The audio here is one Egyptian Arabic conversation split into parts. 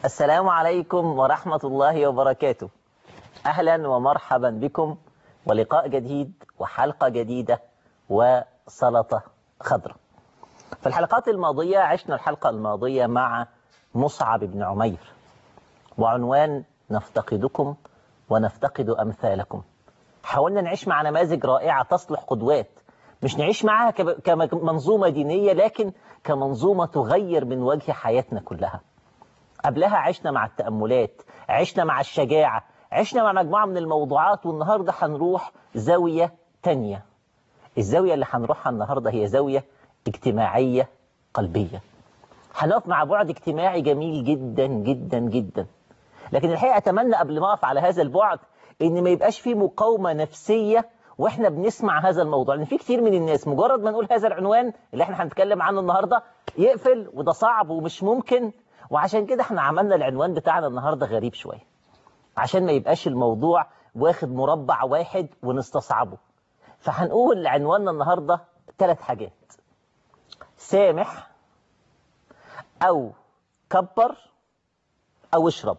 السلام عليكم ورحمة الله وبركاته أهلا ومرحبا بكم ولقاء جديد وحلقة جديدة وسلطة خضراء في الحلقات الماضية عشنا الحلقة الماضية مع مصعب بن عمير وعنوان نفتقدكم ونفتقد أمثالكم حاولنا نعيش مع نماذج رائعة تصلح قدوات مش نعيش معاها كمنظومة دينية لكن كمنظومة تغير من وجه حياتنا كلها قبلها عشنا مع التأملات عشنا مع الشجاعة عشنا مع مجموعة من الموضوعات والنهاردة هنروح زاوية تانية الزاوية اللي هنروحها النهاردة هي زاوية اجتماعية قلبية هنقف مع بعد اجتماعي جميل جدا جدا جدا لكن الحقيقة أتمنى قبل ما أقف على هذا البعد إن ما يبقاش في مقاومة نفسية واحنا بنسمع هذا الموضوع لان في كتير من الناس مجرد ما نقول هذا العنوان اللي احنا هنتكلم عنه النهارده يقفل وده صعب ومش ممكن وعشان كده احنا عملنا العنوان بتاعنا النهارده غريب شويه عشان ما يبقاش الموضوع واخد مربع واحد ونستصعبه فهنقول عنواننا النهارده ثلاث حاجات سامح او كبر او اشرب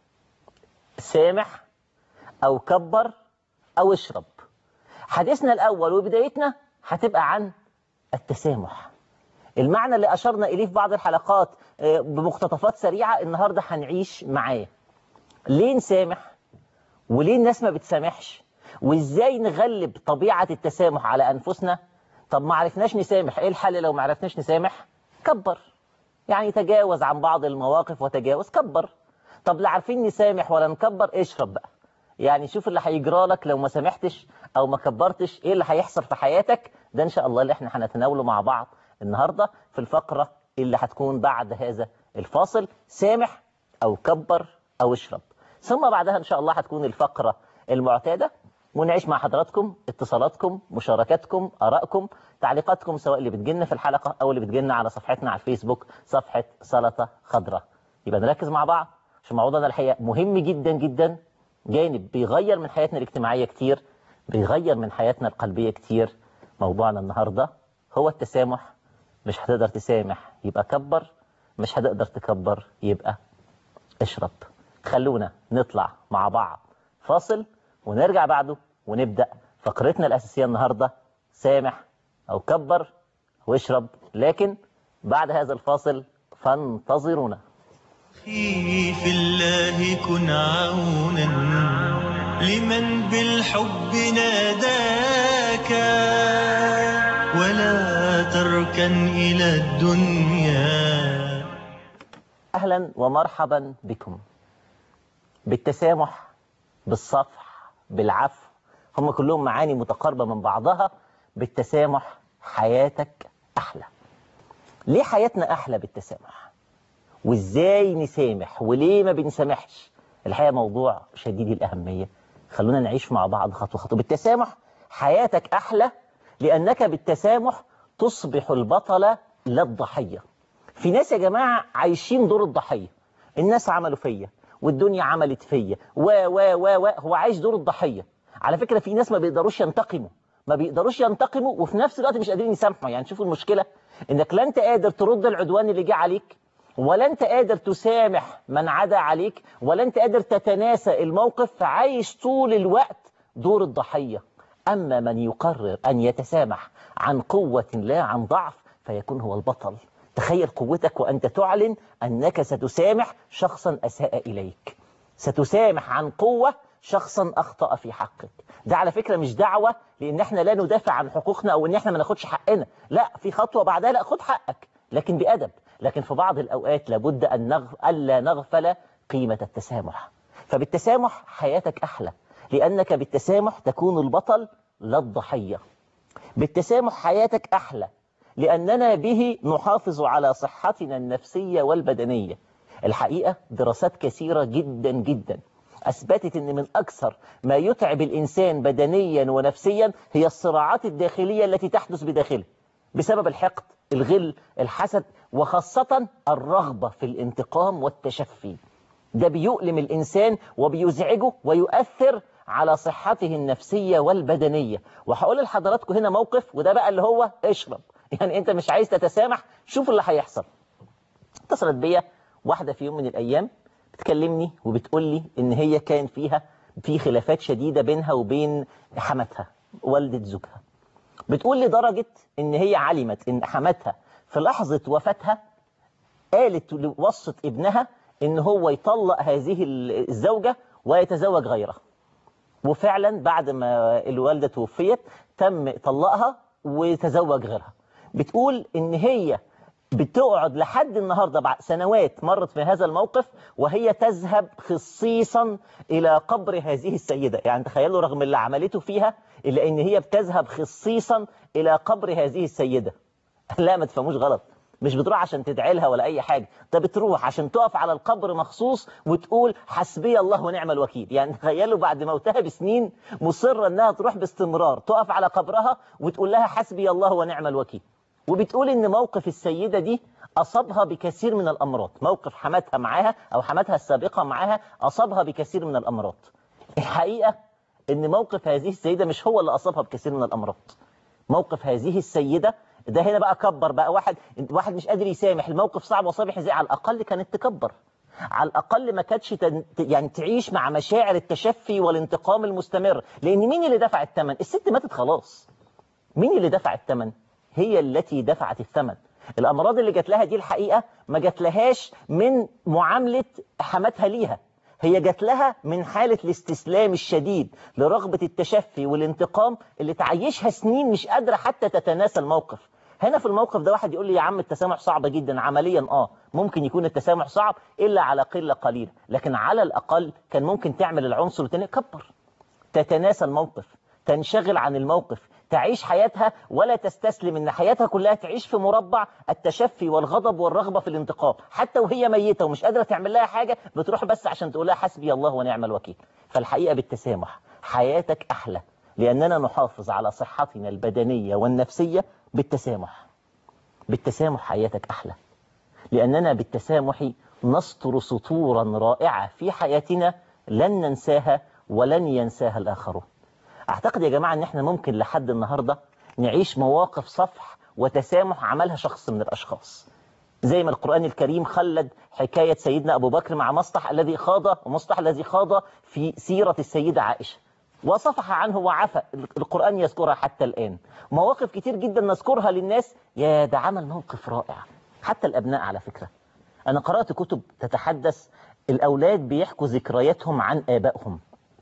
سامح او كبر او اشرب حديثنا الأول وبدايتنا هتبقى عن التسامح المعنى اللي أشرنا إليه في بعض الحلقات بمقتطفات سريعة النهاردة هنعيش معاه ليه نسامح وليه الناس ما بتسامحش وإزاي نغلب طبيعة التسامح على أنفسنا طب ما عرفناش نسامح إيه الحل لو ما عرفناش نسامح كبر يعني تجاوز عن بعض المواقف وتجاوز كبر طب لا عارفين نسامح ولا نكبر اشرب بقى يعني شوف اللي هيجرى لك لو ما سامحتش او ما كبرتش ايه اللي هيحصل في حياتك ده ان شاء الله اللي احنا هنتناوله مع بعض النهاردة في الفقرة اللي هتكون بعد هذا الفاصل سامح او كبر او اشرب ثم بعدها ان شاء الله هتكون الفقرة المعتادة ونعيش مع حضراتكم اتصالاتكم مشاركاتكم ارائكم تعليقاتكم سواء اللي بتجينا في الحلقة او اللي بتجينا على صفحتنا على الفيسبوك صفحة سلطة خضراء يبقى نركز مع بعض عشان موضوعنا الحقيقة مهم جدا جدا جانب بيغير من حياتنا الاجتماعية كتير بيغير من حياتنا القلبية كتير موضوعنا النهاردة هو التسامح مش هتقدر تسامح يبقى كبر مش هتقدر تكبر يبقى اشرب خلونا نطلع مع بعض فاصل ونرجع بعده ونبدأ فقرتنا الأساسية النهاردة سامح أو كبر واشرب لكن بعد هذا الفاصل فانتظرونا في الله كن عونا لمن بالحب ناداك ولا تركن إلى الدنيا أهلا ومرحبا بكم بالتسامح بالصفح بالعفو هم كلهم معاني متقاربة من بعضها بالتسامح حياتك أحلى ليه حياتنا أحلى بالتسامح وإزاي نسامح وليه ما بنسامحش الحقيقة موضوع شديد الأهمية خلونا نعيش مع بعض خطوة خطوة بالتسامح حياتك أحلى لأنك بالتسامح تصبح البطلة لا الضحية في ناس يا جماعة عايشين دور الضحية الناس عملوا فيا والدنيا عملت فيا و و و و هو عايش دور الضحية على فكرة في ناس ما بيقدروش ينتقموا ما بيقدروش ينتقموا وفي نفس الوقت مش قادرين يسامحوا يعني شوفوا المشكلة انك لا انت قادر ترد العدوان اللي جه عليك ولا انت قادر تسامح من عدا عليك ولا انت قادر تتناسى الموقف فعايش طول الوقت دور الضحية أما من يقرر أن يتسامح عن قوة لا عن ضعف فيكون هو البطل تخيل قوتك وأنت تعلن أنك ستسامح شخصا أساء إليك ستسامح عن قوة شخصا أخطأ في حقك ده على فكرة مش دعوة لأن احنا لا ندافع عن حقوقنا أو أن احنا ما ناخدش حقنا لا في خطوة بعدها لا خد حقك لكن بأدب لكن في بعض الأوقات لابد أن نغف... ألا نغفل قيمة التسامح فبالتسامح حياتك أحلى لأنك بالتسامح تكون البطل لا الضحية بالتسامح حياتك أحلى لأننا به نحافظ على صحتنا النفسية والبدنية الحقيقة دراسات كثيرة جدا جدا أثبتت أن من أكثر ما يتعب الإنسان بدنيا ونفسيا هي الصراعات الداخلية التي تحدث بداخله بسبب الحقد الغل الحسد وخاصة الرغبة في الانتقام والتشفي ده بيؤلم الإنسان وبيزعجه ويؤثر على صحته النفسية والبدنية وهقول لحضراتكم هنا موقف وده بقى اللي هو اشرب يعني انت مش عايز تتسامح شوف اللي هيحصل اتصلت بيا واحدة في يوم من الأيام بتكلمني وبتقول لي ان هي كان فيها في خلافات شديدة بينها وبين حماتها والدة زوجها بتقول لدرجة ان هي علمت ان حماتها في لحظة وفاتها قالت وصت ابنها ان هو يطلق هذه الزوجة ويتزوج غيرها وفعلا بعد ما الوالدة توفيت تم طلقها وتزوج غيرها بتقول ان هي بتقعد لحد النهاردة بعد سنوات مرت في هذا الموقف وهي تذهب خصيصا إلى قبر هذه السيدة يعني تخيلوا رغم اللي عملته فيها إلا إن هي بتذهب خصيصا إلى قبر هذه السيدة لا ما تفهموش غلط مش بتروح عشان تدعي لها ولا أي حاجة ده بتروح عشان تقف على القبر مخصوص وتقول حسبي الله ونعم الوكيل يعني تخيلوا بعد موتها بسنين مصرة أنها تروح باستمرار تقف على قبرها وتقول لها حسبي الله ونعم الوكيل وبتقول ان موقف السيدة دي أصابها بكثير من الأمراض موقف حماتها معاها أو حماتها السابقة معاها أصابها بكثير من الأمراض الحقيقة ان موقف هذه السيدة مش هو اللي أصابها بكثير من الأمراض موقف هذه السيدة ده هنا بقى كبر بقى واحد واحد مش قادر يسامح الموقف صعب وصابح ازاي على الأقل كانت تكبر على الأقل ما كانتش تن... يعني تعيش مع مشاعر التشفي والانتقام المستمر لأن مين اللي دفع الثمن الست ماتت خلاص مين اللي دفع الثمن هي التي دفعت الثمن الأمراض اللي جات لها دي الحقيقة ما جات لهاش من معاملة حماتها ليها هي جات لها من حالة الاستسلام الشديد لرغبة التشفي والانتقام اللي تعيشها سنين مش قادرة حتى تتناسى الموقف هنا في الموقف ده واحد يقول لي يا عم التسامح صعب جدا عمليا اه ممكن يكون التسامح صعب إلا على قلة قليلة لكن على الأقل كان ممكن تعمل العنصر الثاني كبر تتناسى الموقف تنشغل عن الموقف تعيش حياتها ولا تستسلم ان حياتها كلها تعيش في مربع التشفي والغضب والرغبة في الانتقام حتى وهي ميتة ومش قادرة تعمل لها حاجة بتروح بس عشان تقول لها حسبي الله ونعم الوكيل فالحقيقة بالتسامح حياتك أحلى لأننا نحافظ على صحتنا البدنية والنفسية بالتسامح بالتسامح حياتك أحلى لأننا بالتسامح نسطر سطورا رائعة في حياتنا لن ننساها ولن ينساها الآخرون أعتقد يا جماعة أن احنا ممكن لحد النهاردة نعيش مواقف صفح وتسامح عملها شخص من الأشخاص زي ما القرآن الكريم خلد حكاية سيدنا أبو بكر مع مصطح الذي خاض ومصطح الذي خاض في سيرة السيدة عائشة وصفح عنه وعفى القرآن يذكرها حتى الآن مواقف كتير جدا نذكرها للناس يا ده عمل موقف رائع حتى الأبناء على فكرة أنا قرأت كتب تتحدث الأولاد بيحكوا ذكرياتهم عن آبائهم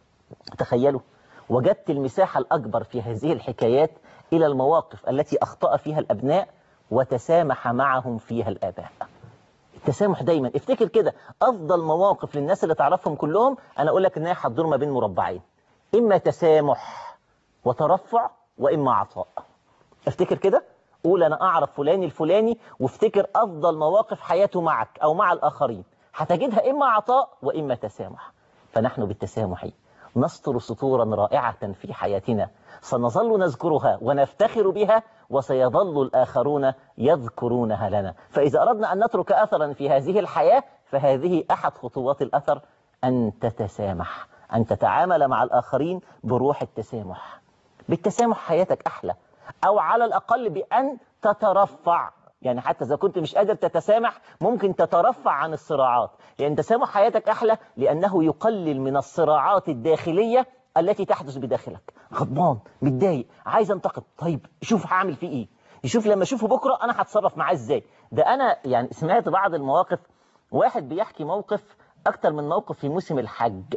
تخيلوا وجدت المساحة الأكبر في هذه الحكايات إلى المواقف التي أخطأ فيها الأبناء وتسامح معهم فيها الآباء التسامح دايما افتكر كده أفضل مواقف للناس اللي تعرفهم كلهم أنا أقول لك إنها هتدور ما بين مربعين إما تسامح وترفع وإما عطاء افتكر كده قول أنا أعرف فلان الفلاني وافتكر أفضل مواقف حياته معك أو مع الآخرين هتجدها إما عطاء وإما تسامح فنحن بالتسامح نسطر سطورا رائعة في حياتنا سنظل نذكرها ونفتخر بها وسيظل الآخرون يذكرونها لنا فإذا أردنا أن نترك أثرا في هذه الحياة فهذه أحد خطوات الأثر أن تتسامح أن تتعامل مع الآخرين بروح التسامح بالتسامح حياتك أحلى أو على الأقل بأن تترفع يعني حتى إذا كنت مش قادر تتسامح ممكن تترفع عن الصراعات لأن تسامح حياتك أحلى لأنه يقلل من الصراعات الداخلية التي تحدث بداخلك غضبان متضايق عايز انتقد طيب شوف هعمل فيه ايه يشوف لما اشوفه بكرة انا هتصرف معاه ازاي ده انا يعني سمعت بعض المواقف واحد بيحكي موقف اكتر من موقف في موسم الحج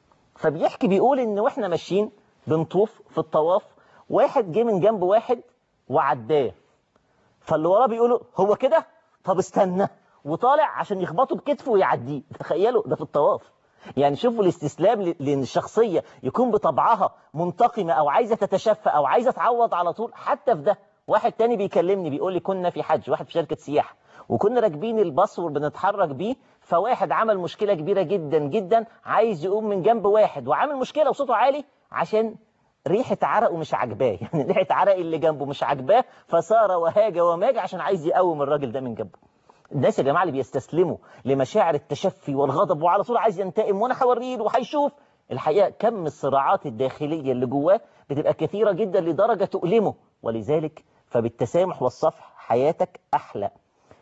فبيحكي بيقول ان واحنا ماشيين بنطوف في الطواف واحد جه من جنب واحد وعداه فاللي وراه بيقولوا هو كده طب استنى وطالع عشان يخبطه بكتفه ويعديه تخيلوا ده في الطواف يعني شوفوا الاستسلام لان الشخصية يكون بطبعها منتقمة او عايزة تتشفى او عايزة تعوض على طول حتى في ده واحد تاني بيكلمني بيقول لي كنا في حج واحد في شركة سياحة وكنا راكبين الباص وبنتحرك بيه فواحد عمل مشكلة كبيرة جدا جدا عايز يقوم من جنب واحد وعامل مشكلة وصوته عالي عشان ريحة عرقه مش عاجباه يعني ريحة عرق اللي جنبه مش عاجباه فصار وهاج وماج عشان عايز يقوم الراجل ده من جنبه الناس يا جماعة اللي بيستسلموا لمشاعر التشفي والغضب وعلى طول عايز ينتقم وانا هوريه له وهيشوف الحقيقة كم الصراعات الداخلية اللي جواه بتبقى كثيرة جدا لدرجة تؤلمه ولذلك فبالتسامح والصفح حياتك أحلى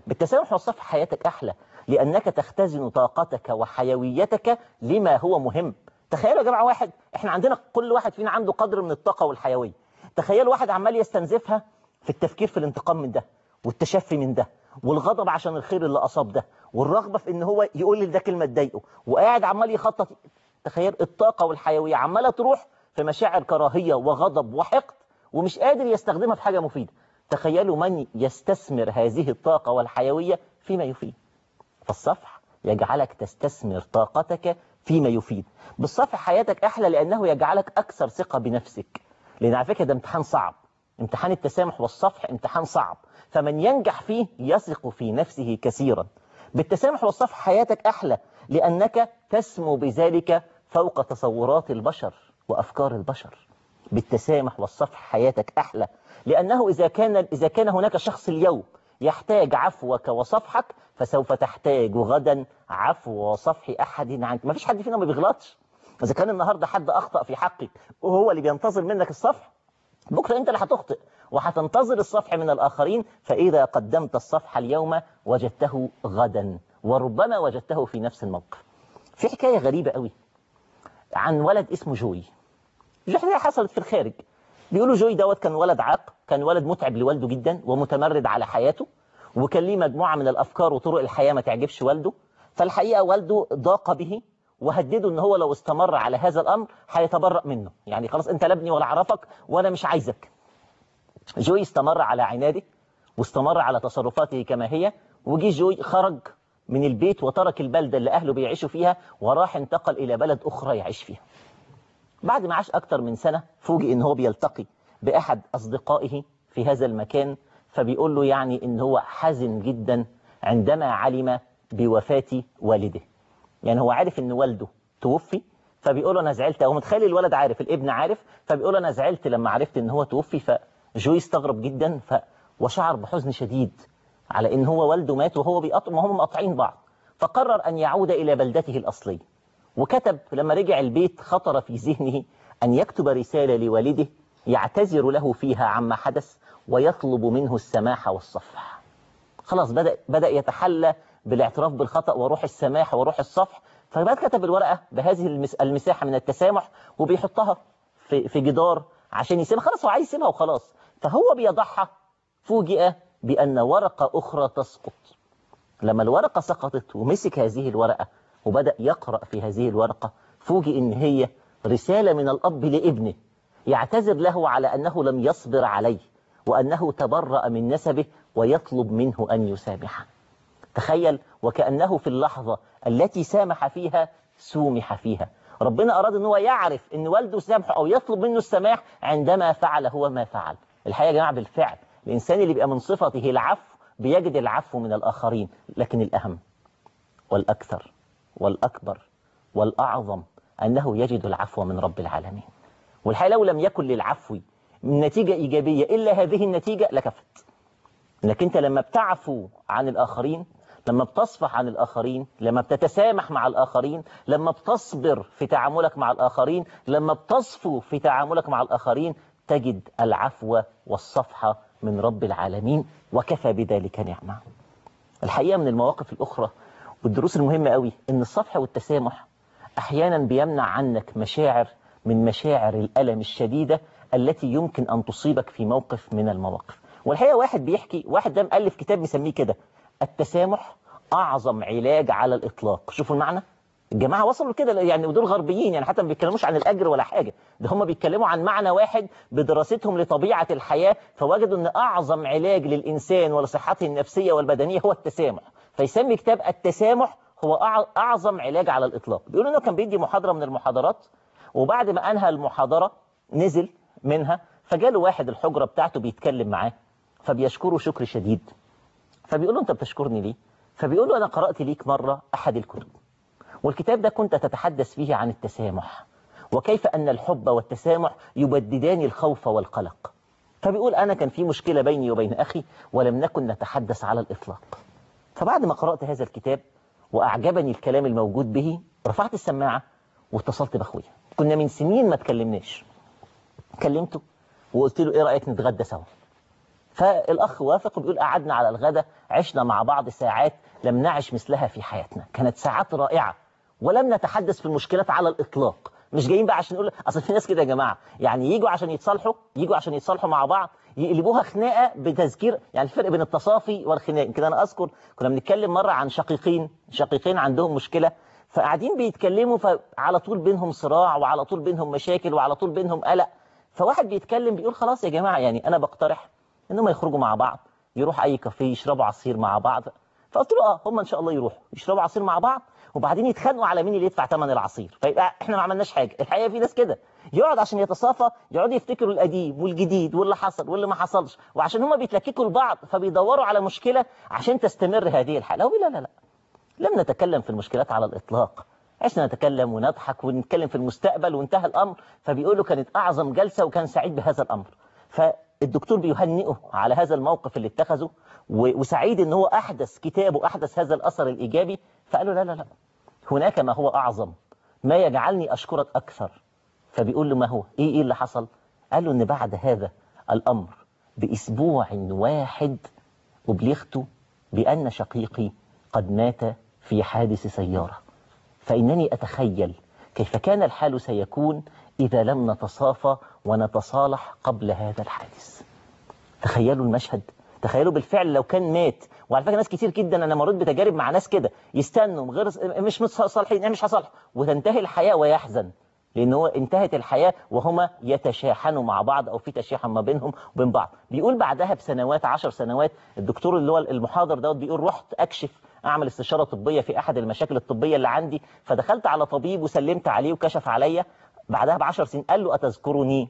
بالتسامح والصفح حياتك أحلى لأنك تختزن طاقتك وحيويتك لما هو مهم تخيلوا يا جماعة واحد احنا عندنا كل واحد فينا عنده قدر من الطاقة والحيوية تخيلوا واحد عمال يستنزفها في التفكير في الانتقام من ده والتشفي من ده والغضب عشان الخير اللي أصاب ده والرغبة في ان هو يقول لي ده كلمة تضايقه وقاعد عمال يخطط تخيل الطاقة والحيوية عمالة تروح في مشاعر كراهية وغضب وحقد ومش قادر يستخدمها في حاجة مفيدة تخيلوا من يستثمر هذه الطاقة والحيوية فيما يفيد فالصفح يجعلك تستثمر طاقتك فيما يفيد بالصفح حياتك أحلى لأنه يجعلك أكثر ثقة بنفسك لأن على فكرة ده امتحان صعب امتحان التسامح والصفح امتحان صعب فمن ينجح فيه يثق في نفسه كثيرا بالتسامح والصفح حياتك أحلى لأنك تسمو بذلك فوق تصورات البشر وأفكار البشر بالتسامح والصفح حياتك أحلى لأنه إذا كان إذا كان هناك شخص اليوم يحتاج عفوك وصفحك فسوف تحتاج غدا عفو وصفح أحد عنك ما فيش حد فينا ما بيغلطش إذا كان النهاردة حد أخطأ في حقك وهو اللي بينتظر منك الصفح بكرة أنت اللي هتخطئ وهتنتظر الصفح من الآخرين فإذا قدمت الصفح اليوم وجدته غدا وربما وجدته في نفس الموقف في حكاية غريبة قوي عن ولد اسمه جوي الحكاية حصلت في الخارج بيقولوا جوي دوت كان ولد عاق كان ولد متعب لوالده جدا ومتمرد على حياته وكان ليه مجموعة من الأفكار وطرق الحياة ما تعجبش والده فالحقيقة والده ضاق به وهدده ان هو لو استمر على هذا الامر هيتبرأ منه يعني خلاص انت لا ابني ولا اعرفك وانا مش عايزك جوي استمر على عناده واستمر على تصرفاته كما هي وجي جوي خرج من البيت وترك البلدة اللي أهله بيعيشوا فيها وراح انتقل إلى بلد أخرى يعيش فيها بعد ما عاش أكتر من سنة فوجئ إن هو بيلتقي بأحد أصدقائه في هذا المكان فبيقول له يعني إن هو حزن جدا عندما علم بوفاة والده يعني هو عارف إن والده توفي فبيقول له أنا زعلت هو متخيل الولد عارف الابن عارف فبيقول له أنا زعلت لما عرفت إن هو توفي فجوي استغرب جدا ف وشعر بحزن شديد على إن هو والده مات وهو بيقطع وهم مقاطعين بعض فقرر أن يعود إلى بلدته الأصلية وكتب لما رجع البيت خطر في ذهنه أن يكتب رسالة لوالده يعتذر له فيها عما حدث ويطلب منه السماح والصفح خلاص بدأ, بدأ يتحلى بالاعتراف بالخطأ وروح السماح وروح الصفح فبعد كتب الورقة بهذه المس... المساحة من التسامح وبيحطها في, في جدار عشان يسيبها خلاص هو عايز يسيبها وخلاص فهو بيضعها فوجئ بأن ورقة أخرى تسقط لما الورقة سقطت ومسك هذه الورقة وبدأ يقرأ في هذه الورقة فوجئ إن هي رسالة من الأب لابنه يعتذر له على أنه لم يصبر عليه وأنه تبرأ من نسبه ويطلب منه أن يسامحه تخيل وكأنه في اللحظة التي سامح فيها سومح فيها ربنا أراد أنه يعرف أن والده سامحه أو يطلب منه السماح عندما فعل هو ما فعل الحقيقة يا جماعة بالفعل الإنسان اللي بيبقى من صفته العفو بيجد العفو من الآخرين لكن الأهم والأكثر والأكبر والأعظم أنه يجد العفو من رب العالمين والحقيقة لو لم يكن للعفو نتيجة إيجابية إلا هذه النتيجة لكفت إنك أنت لما بتعفو عن الآخرين لما بتصفح عن الآخرين لما بتتسامح مع الآخرين لما بتصبر في تعاملك مع الآخرين لما بتصفو في تعاملك مع الآخرين تجد العفو والصفحة من رب العالمين وكفى بذلك نعمة الحقيقة من المواقف الأخرى والدروس المهمة قوي إن الصفح والتسامح أحيانا بيمنع عنك مشاعر من مشاعر الألم الشديدة التي يمكن أن تصيبك في موقف من المواقف والحقيقة واحد بيحكي واحد ده مؤلف كتاب مسميه كده التسامح أعظم علاج على الإطلاق شوفوا المعنى الجماعة وصلوا كده يعني ودول غربيين يعني حتى ما بيتكلموش عن الأجر ولا حاجة ده هم بيتكلموا عن معنى واحد بدراستهم لطبيعة الحياة فوجدوا أن أعظم علاج للإنسان ولصحته النفسية والبدنية هو التسامح فيسمي كتاب التسامح هو أعظم علاج على الإطلاق بيقولوا أنه كان بيدي محاضرة من المحاضرات وبعد ما أنهى المحاضرة نزل منها فجاله واحد الحجرة بتاعته بيتكلم معاه فبيشكره شكر شديد فبيقول له أنت بتشكرني ليه فبيقول له أنا قرأت ليك مرة أحد الكتب والكتاب ده كنت تتحدث فيه عن التسامح وكيف أن الحب والتسامح يبددان الخوف والقلق فبيقول أنا كان في مشكلة بيني وبين أخي ولم نكن نتحدث على الإطلاق فبعد ما قرأت هذا الكتاب وأعجبني الكلام الموجود به رفعت السماعة واتصلت بأخويا كنا من سنين ما تكلمناش كلمته وقلت له إيه رأيك نتغدى سوا فالاخ وافق وبيقول قعدنا على الغداء عشنا مع بعض ساعات لم نعش مثلها في حياتنا كانت ساعات رائعه ولم نتحدث في المشكلات على الاطلاق مش جايين بقى عشان نقول اصل في ناس كده يا جماعه يعني يجوا عشان يتصالحوا يجوا عشان يتصالحوا مع بعض يقلبوها خناقه بتذكير يعني الفرق بين التصافي والخناق كده انا اذكر كنا بنتكلم مره عن شقيقين شقيقين عندهم مشكله فقاعدين بيتكلموا فعلى طول بينهم صراع وعلى طول بينهم مشاكل وعلى طول بينهم قلق فواحد بيتكلم بيقول خلاص يا جماعه يعني انا بقترح انهم يخرجوا مع بعض يروح اي كافيه يشربوا عصير مع بعض فقلت له اه هم ان شاء الله يروحوا يشربوا عصير مع بعض وبعدين يتخانقوا على مين اللي يدفع ثمن العصير فيبقى احنا ما عملناش حاجه الحقيقه في ناس كده يقعد عشان يتصافى يقعدوا يفتكروا القديم والجديد واللي حصل واللي ما حصلش وعشان هم بيتلككوا لبعض فبيدوروا على مشكله عشان تستمر هذه الحاله لا لا لا لم نتكلم في المشكلات على الاطلاق عشنا نتكلم ونضحك ونتكلم في المستقبل وانتهى الامر فبيقولوا كانت اعظم جلسه وكان سعيد بهذا الامر فالدكتور بيهنئه على هذا الموقف اللي اتخذه وسعيد ان هو احدث كتابه احدث هذا الاثر الايجابي فقال له لا لا لا هناك ما هو اعظم ما يجعلني اشكرك اكثر فبيقول له ما هو ايه ايه اللي حصل قال له ان بعد هذا الامر باسبوع واحد ابلغت بان شقيقي قد مات في حادث سياره فانني اتخيل كيف كان الحال سيكون اذا لم نتصافى ونتصالح قبل هذا الحادث تخيلوا المشهد تخيلوا بالفعل لو كان مات وعلى فكره ناس كتير جدا انا مريت بتجارب مع ناس كده يستنوا غير مش متصالحين مش هصالح وتنتهي الحياه ويحزن لان هو انتهت الحياه وهما يتشاحنوا مع بعض او في تشاحن ما بينهم وبين بعض بيقول بعدها بسنوات عشر سنوات الدكتور اللي هو المحاضر دوت بيقول رحت اكشف اعمل استشاره طبيه في احد المشاكل الطبيه اللي عندي فدخلت على طبيب وسلمت عليه وكشف عليا بعدها بعشر سنين قال له اتذكرني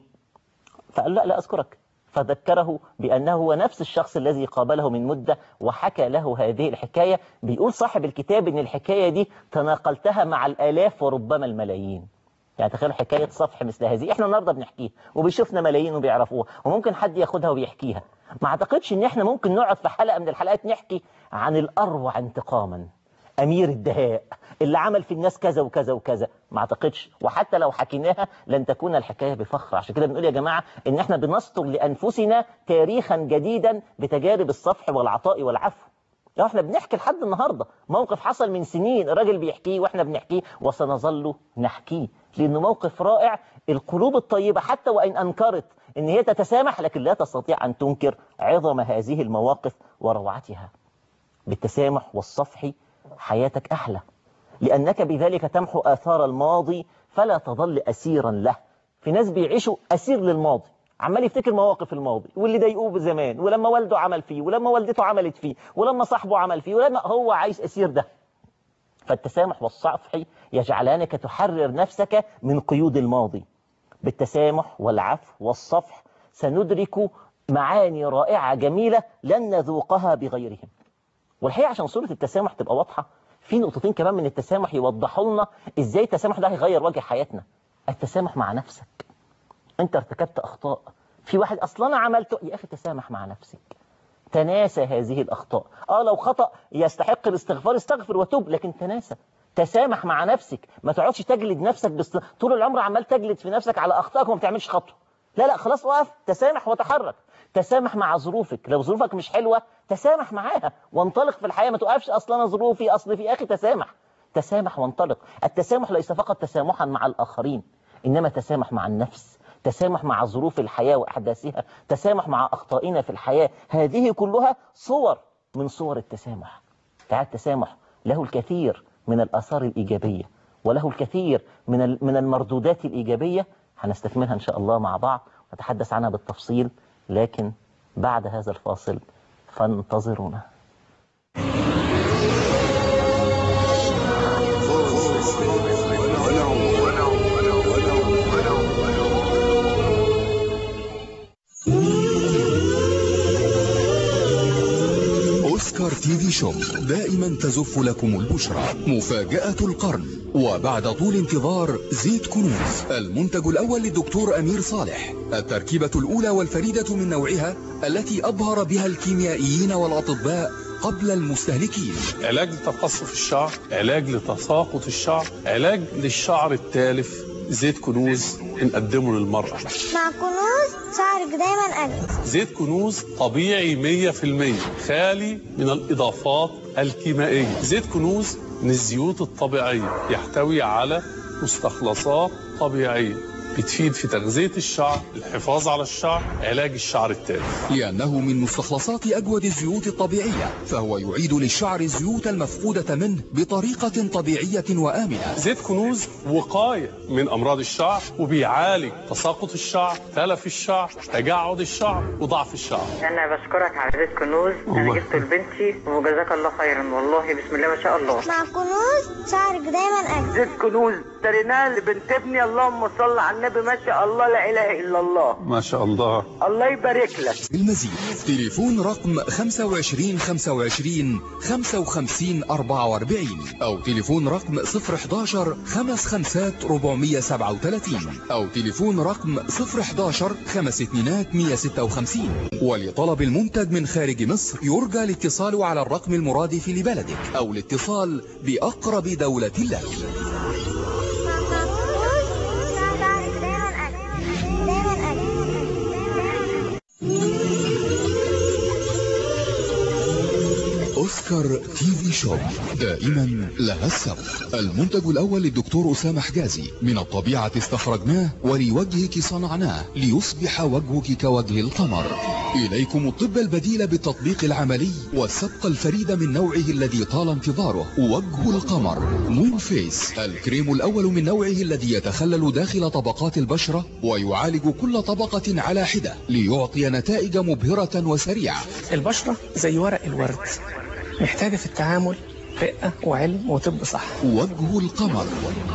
فقال لا لا اذكرك فذكره بأنه هو نفس الشخص الذي قابله من مدة وحكى له هذه الحكاية بيقول صاحب الكتاب أن الحكاية دي تناقلتها مع الآلاف وربما الملايين يعني تخيل حكاية صفح مثل هذه احنا النهاردة بنحكيها وبيشوفنا ملايين وبيعرفوها وممكن حد ياخدها ويحكيها ما اعتقدش ان احنا ممكن نقعد في حلقة من الحلقات نحكي عن الأروع انتقاما أمير الدهاء اللي عمل في الناس كذا وكذا وكذا ما اعتقدش وحتى لو حكيناها لن تكون الحكاية بفخر عشان كده بنقول يا جماعة ان احنا بنسطر لأنفسنا تاريخا جديدا بتجارب الصفح والعطاء والعفو لو احنا بنحكي لحد النهاردة موقف حصل من سنين الراجل بيحكيه واحنا بنحكيه وسنظل نحكيه لأنه موقف رائع القلوب الطيبة حتى وإن أنكرت ان هي تتسامح لكن لا تستطيع أن تنكر عظم هذه المواقف وروعتها بالتسامح والصفح حياتك أحلى لأنك بذلك تمحو آثار الماضي فلا تظل أسيرا له في ناس بيعيشوا أسير للماضي عمال يفتكر مواقف الماضي واللي ضايقوه زمان ولما والده عمل فيه ولما والدته عملت فيه ولما صاحبه عمل فيه ولما هو عايز أسير ده فالتسامح والصفح يجعلانك تحرر نفسك من قيود الماضي بالتسامح والعفو والصفح سندرك معاني رائعة جميلة لن نذوقها بغيرهم والحقيقة عشان صورة التسامح تبقى واضحة في نقطتين كمان من التسامح يوضحوا لنا ازاي التسامح ده هيغير وجه حياتنا التسامح مع نفسك انت ارتكبت اخطاء في واحد اصلا انا عملته يا اخي تسامح مع نفسك تناسى هذه الاخطاء اه لو خطأ يستحق الاستغفار استغفر وتوب لكن تناسى تسامح مع نفسك ما تقعدش تجلد نفسك بس طول العمر عمال تجلد في نفسك على اخطائك وما بتعملش خطوه لا لا خلاص وقف تسامح وتحرك تسامح مع ظروفك لو ظروفك مش حلوة تسامح معاها وانطلق في الحياة ما توقفش أصلا أنا ظروفي أصل في أخي تسامح تسامح وانطلق التسامح ليس فقط تسامحا مع الآخرين إنما تسامح مع النفس تسامح مع ظروف الحياة وأحداثها تسامح مع أخطائنا في الحياة هذه كلها صور من صور التسامح تعال التسامح له الكثير من الآثار الإيجابية وله الكثير من من المردودات الإيجابية هنستكملها إن شاء الله مع بعض ونتحدث عنها بالتفصيل لكن بعد هذا الفاصل فانتظرونا أوسكار تي في شوب دائما تزف لكم البشرى مفاجأة القرن وبعد طول انتظار زيت كنوز المنتج الأول للدكتور أمير صالح التركيبة الأولى والفريدة من نوعها التي أبهر بها الكيميائيين والأطباء قبل المستهلكين علاج لتقصف الشعر علاج لتساقط الشعر علاج للشعر التالف زيت كنوز نقدمه للمرأة مع كنوز شعرك دايما أجمل زيت كنوز طبيعي 100% خالي من الإضافات الكيميائية زيت كنوز من الزيوت الطبيعية يحتوي على مستخلصات طبيعية بتفيد في تغذية الشعر الحفاظ على الشعر علاج الشعر التالف لأنه من مستخلصات أجود الزيوت الطبيعية فهو يعيد للشعر الزيوت المفقودة منه بطريقة طبيعية وآمنة زيت كنوز وقاية من أمراض الشعر وبيعالج تساقط الشعر تلف الشعر تجعد الشعر وضعف الشعر انا بشكرك على زيت كنوز انا الله جبته لبنتي وجزاك الله خيرا والله بسم الله ما شاء الله مع كنوز شعرك دايما أجمل زيت كنوز اشتريناه لبنت ابني اللهم صل على النبي ما شاء الله لا اله الا الله ما شاء الله الله يبارك لك المزيد تليفون رقم 25 25 55 44 أو تليفون رقم 011 55 437 أو تليفون رقم 011 5 اتنينات 156 ولطلب المنتج من خارج مصر يرجى الاتصال على الرقم المرادف لبلدك أو الاتصال بأقرب دولة لك مع كنوز شعرك دايما أجمل دايما أجمل أوسكار تي في شوب دائما لها السبق المنتج الأول للدكتور أسامة حجازي من الطبيعة استخرجناه ولوجهك صنعناه ليصبح وجهك كوجه القمر إليكم الطب البديل بالتطبيق العملي والسبق الفريد من نوعه الذي طال انتظاره وجه القمر مون فيس الكريم الأول من نوعه الذي يتخلل داخل طبقات البشرة ويعالج كل طبقة على حدة ليعطي نتائج مبهرة وسريعة البشرة زي ورق الورد محتاجة في التعامل رقة وعلم وطب صح وجه القمر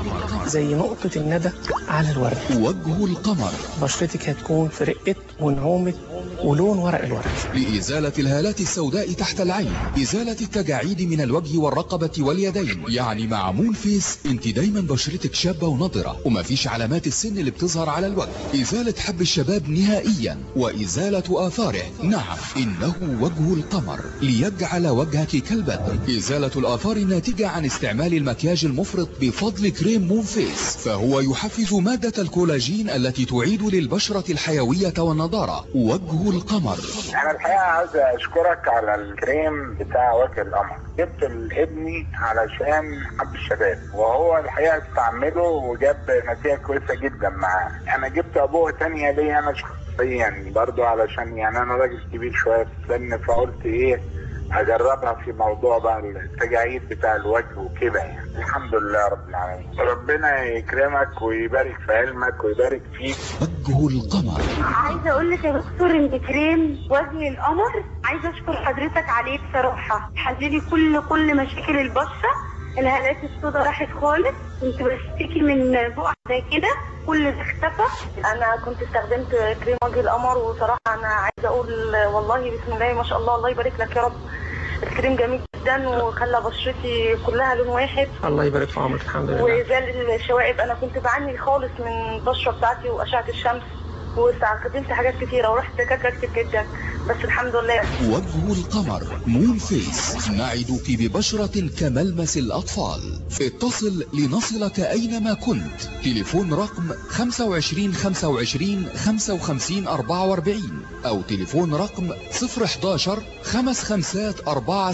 زي نقطة الندى على الورد وجه القمر بشرتك هتكون في رقة ونعومة ولون ورق الورد لإزالة الهالات السوداء تحت العين إزالة التجاعيد من الوجه والرقبة واليدين يعني مع مون فيس انت دايما بشرتك شابة ونضرة ومفيش علامات السن اللي بتظهر على الوجه إزالة حب الشباب نهائيا وإزالة آثاره نعم إنه وجه القمر ليجعل وجهك كالبدر إزالة الآثار الناتجة عن استعمال المكياج المفرط بفضل كريم مون فيس فهو يحفز مادة الكولاجين التي تعيد للبشرة الحيوية والنضارة وجه القمر انا الحقيقه عاوز اشكرك على الكريم بتاع وجه القمر جبت لابني علشان حب الشباب وهو الحقيقه استعمله وجاب نتيجه كويسه جدا معاه انا جبت ابوه تانية ليا انا شخصيا برضو علشان يعني انا راجل كبير شويه في السن فقلت ايه اجربها في موضوع بقى التجاعيد بتاع الوجه وكده يعني الحمد لله رب العالمين ربنا يكرمك ويبارك في علمك ويبارك فيك وجه القمر عايزه اقول لك يا دكتور ان كريم وجه القمر عايزه اشكر حضرتك عليه بصراحه حللي كل كل مشاكل البشره الهالات السوداء راحت خالص كنت بشتكي من بقع زي كده كل ده اختفى انا كنت استخدمت كريم وجه القمر وصراحه انا عايزه اقول والله بسم الله ما شاء الله الله يبارك لك يا رب الكريم جميل جدا وخلى بشرتي كلها لون واحد الله يبارك في عمرك الحمد لله وزال الشوائب انا كنت بعاني خالص من البشره بتاعتي واشعه الشمس واستخدمت حاجات كتيره ورحت دكاتره كتير جدا بس الحمد لله وجه القمر مون فيس نعدك ببشرة كملمس الأطفال اتصل لنصلك أينما كنت تليفون رقم 25 25 55 44 أو تليفون رقم 011 خمس خمسات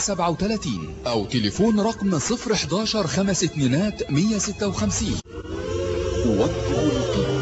437 أو تليفون رقم 011 خمس اتنينات 156 وجه القمر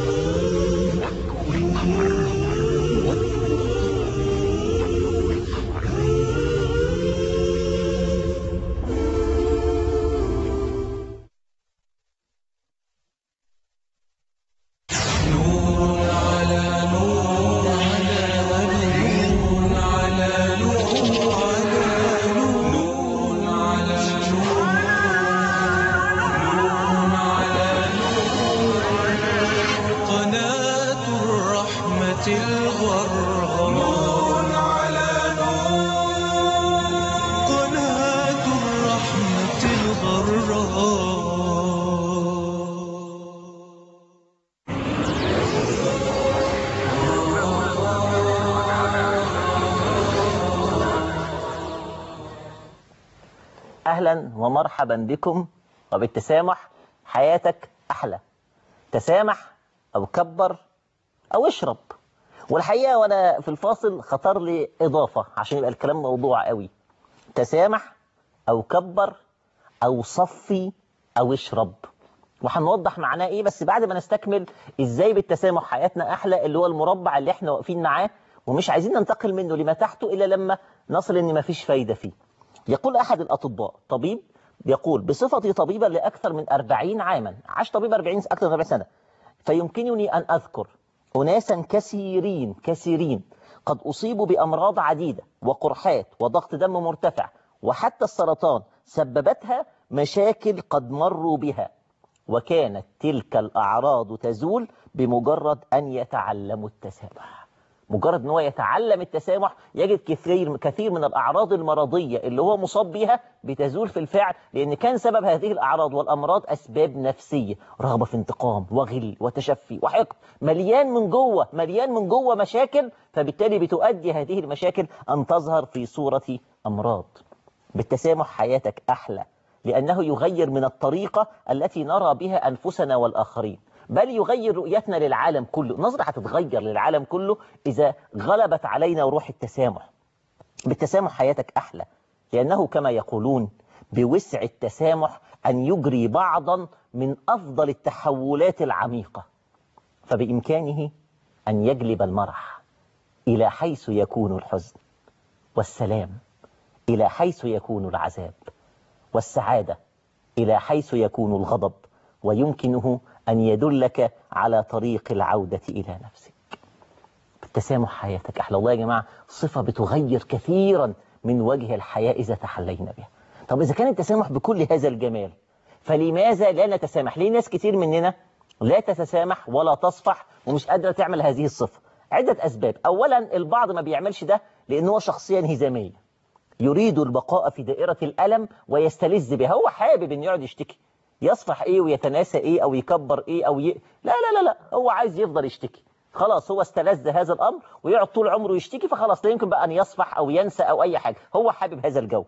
قناة الرحمة الغراء نور على نور قناة الرحمة الغراء أهلا ومرحبا بكم وبالتسامح حياتك أحلى تسامح أو كبر أو اشرب والحقيقة وأنا في الفاصل خطر لي إضافة عشان يبقى الكلام موضوع قوي تسامح أو كبر أو صفي أو اشرب وهنوضح معناه ايه بس بعد ما نستكمل ازاي بالتسامح حياتنا احلى اللي هو المربع اللي احنا واقفين معاه ومش عايزين ننتقل منه لما تحته الا لما نصل ان مفيش فايده فيه. يقول احد الاطباء طبيب يقول بصفتي طبيبا لاكثر من 40 عاما عاش طبيب 40 اكثر من 40 سنه فيمكنني ان اذكر اناسا كثيرين كثيرين قد اصيبوا بامراض عديده وقرحات وضغط دم مرتفع وحتى السرطان سببتها مشاكل قد مروا بها وكانت تلك الأعراض تزول بمجرد أن يتعلموا التسامح مجرد أن هو يتعلم التسامح يجد كثير كثير من الأعراض المرضية اللي هو مصاب بها بتزول في الفعل لأن كان سبب هذه الأعراض والأمراض أسباب نفسية رغبة في انتقام وغل وتشفي وحقد مليان من جوه مليان من جوه مشاكل فبالتالي بتؤدي هذه المشاكل أن تظهر في صورة أمراض بالتسامح حياتك أحلى لأنه يغير من الطريقة التي نرى بها أنفسنا والآخرين بل يغير رؤيتنا للعالم كله نظرة هتتغير للعالم كله إذا غلبت علينا روح التسامح بالتسامح حياتك أحلى لأنه كما يقولون بوسع التسامح أن يجري بعضا من أفضل التحولات العميقة فبإمكانه أن يجلب المرح إلى حيث يكون الحزن والسلام إلى حيث يكون العذاب والسعادة إلى حيث يكون الغضب ويمكنه أن يدلك على طريق العودة إلى نفسك التسامح حياتك أحلى والله يا جماعة صفة بتغير كثيرا من وجه الحياة إذا تحلينا بها طب إذا كان التسامح بكل هذا الجمال فلماذا لا نتسامح ليه ناس كتير مننا لا تتسامح ولا تصفح ومش قادرة تعمل هذه الصفة عدة أسباب أولا البعض ما بيعملش ده لأنه شخصية انهزامية يريد البقاء في دائرة الألم ويستلذ بها هو حابب أن يقعد يشتكي يصفح إيه ويتناسى إيه أو يكبر إيه أو ي... لا لا لا لا هو عايز يفضل يشتكي خلاص هو استلذ هذا الأمر ويقعد طول عمره يشتكي فخلاص لا يمكن بقى أن يصفح أو ينسى أو أي حاجة هو حابب هذا الجو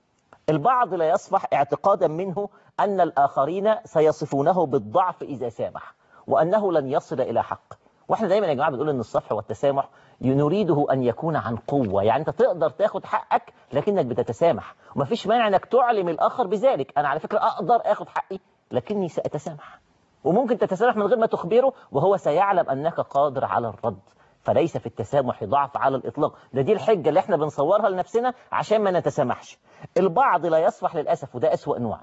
البعض لا يصفح اعتقادا منه أن الآخرين سيصفونه بالضعف إذا سامح وأنه لن يصل إلى حق واحنا دايما يا جماعه بنقول ان الصفح والتسامح نريده ان يكون عن قوه يعني انت تقدر تاخد حقك لكنك بتتسامح ومفيش مانع انك تعلم الاخر بذلك انا على فكره اقدر اخد حقي لكني ساتسامح وممكن تتسامح من غير ما تخبره وهو سيعلم انك قادر على الرد فليس في التسامح ضعف على الاطلاق ده دي الحجه اللي احنا بنصورها لنفسنا عشان ما نتسامحش البعض لا يصفح للاسف وده اسوا نوع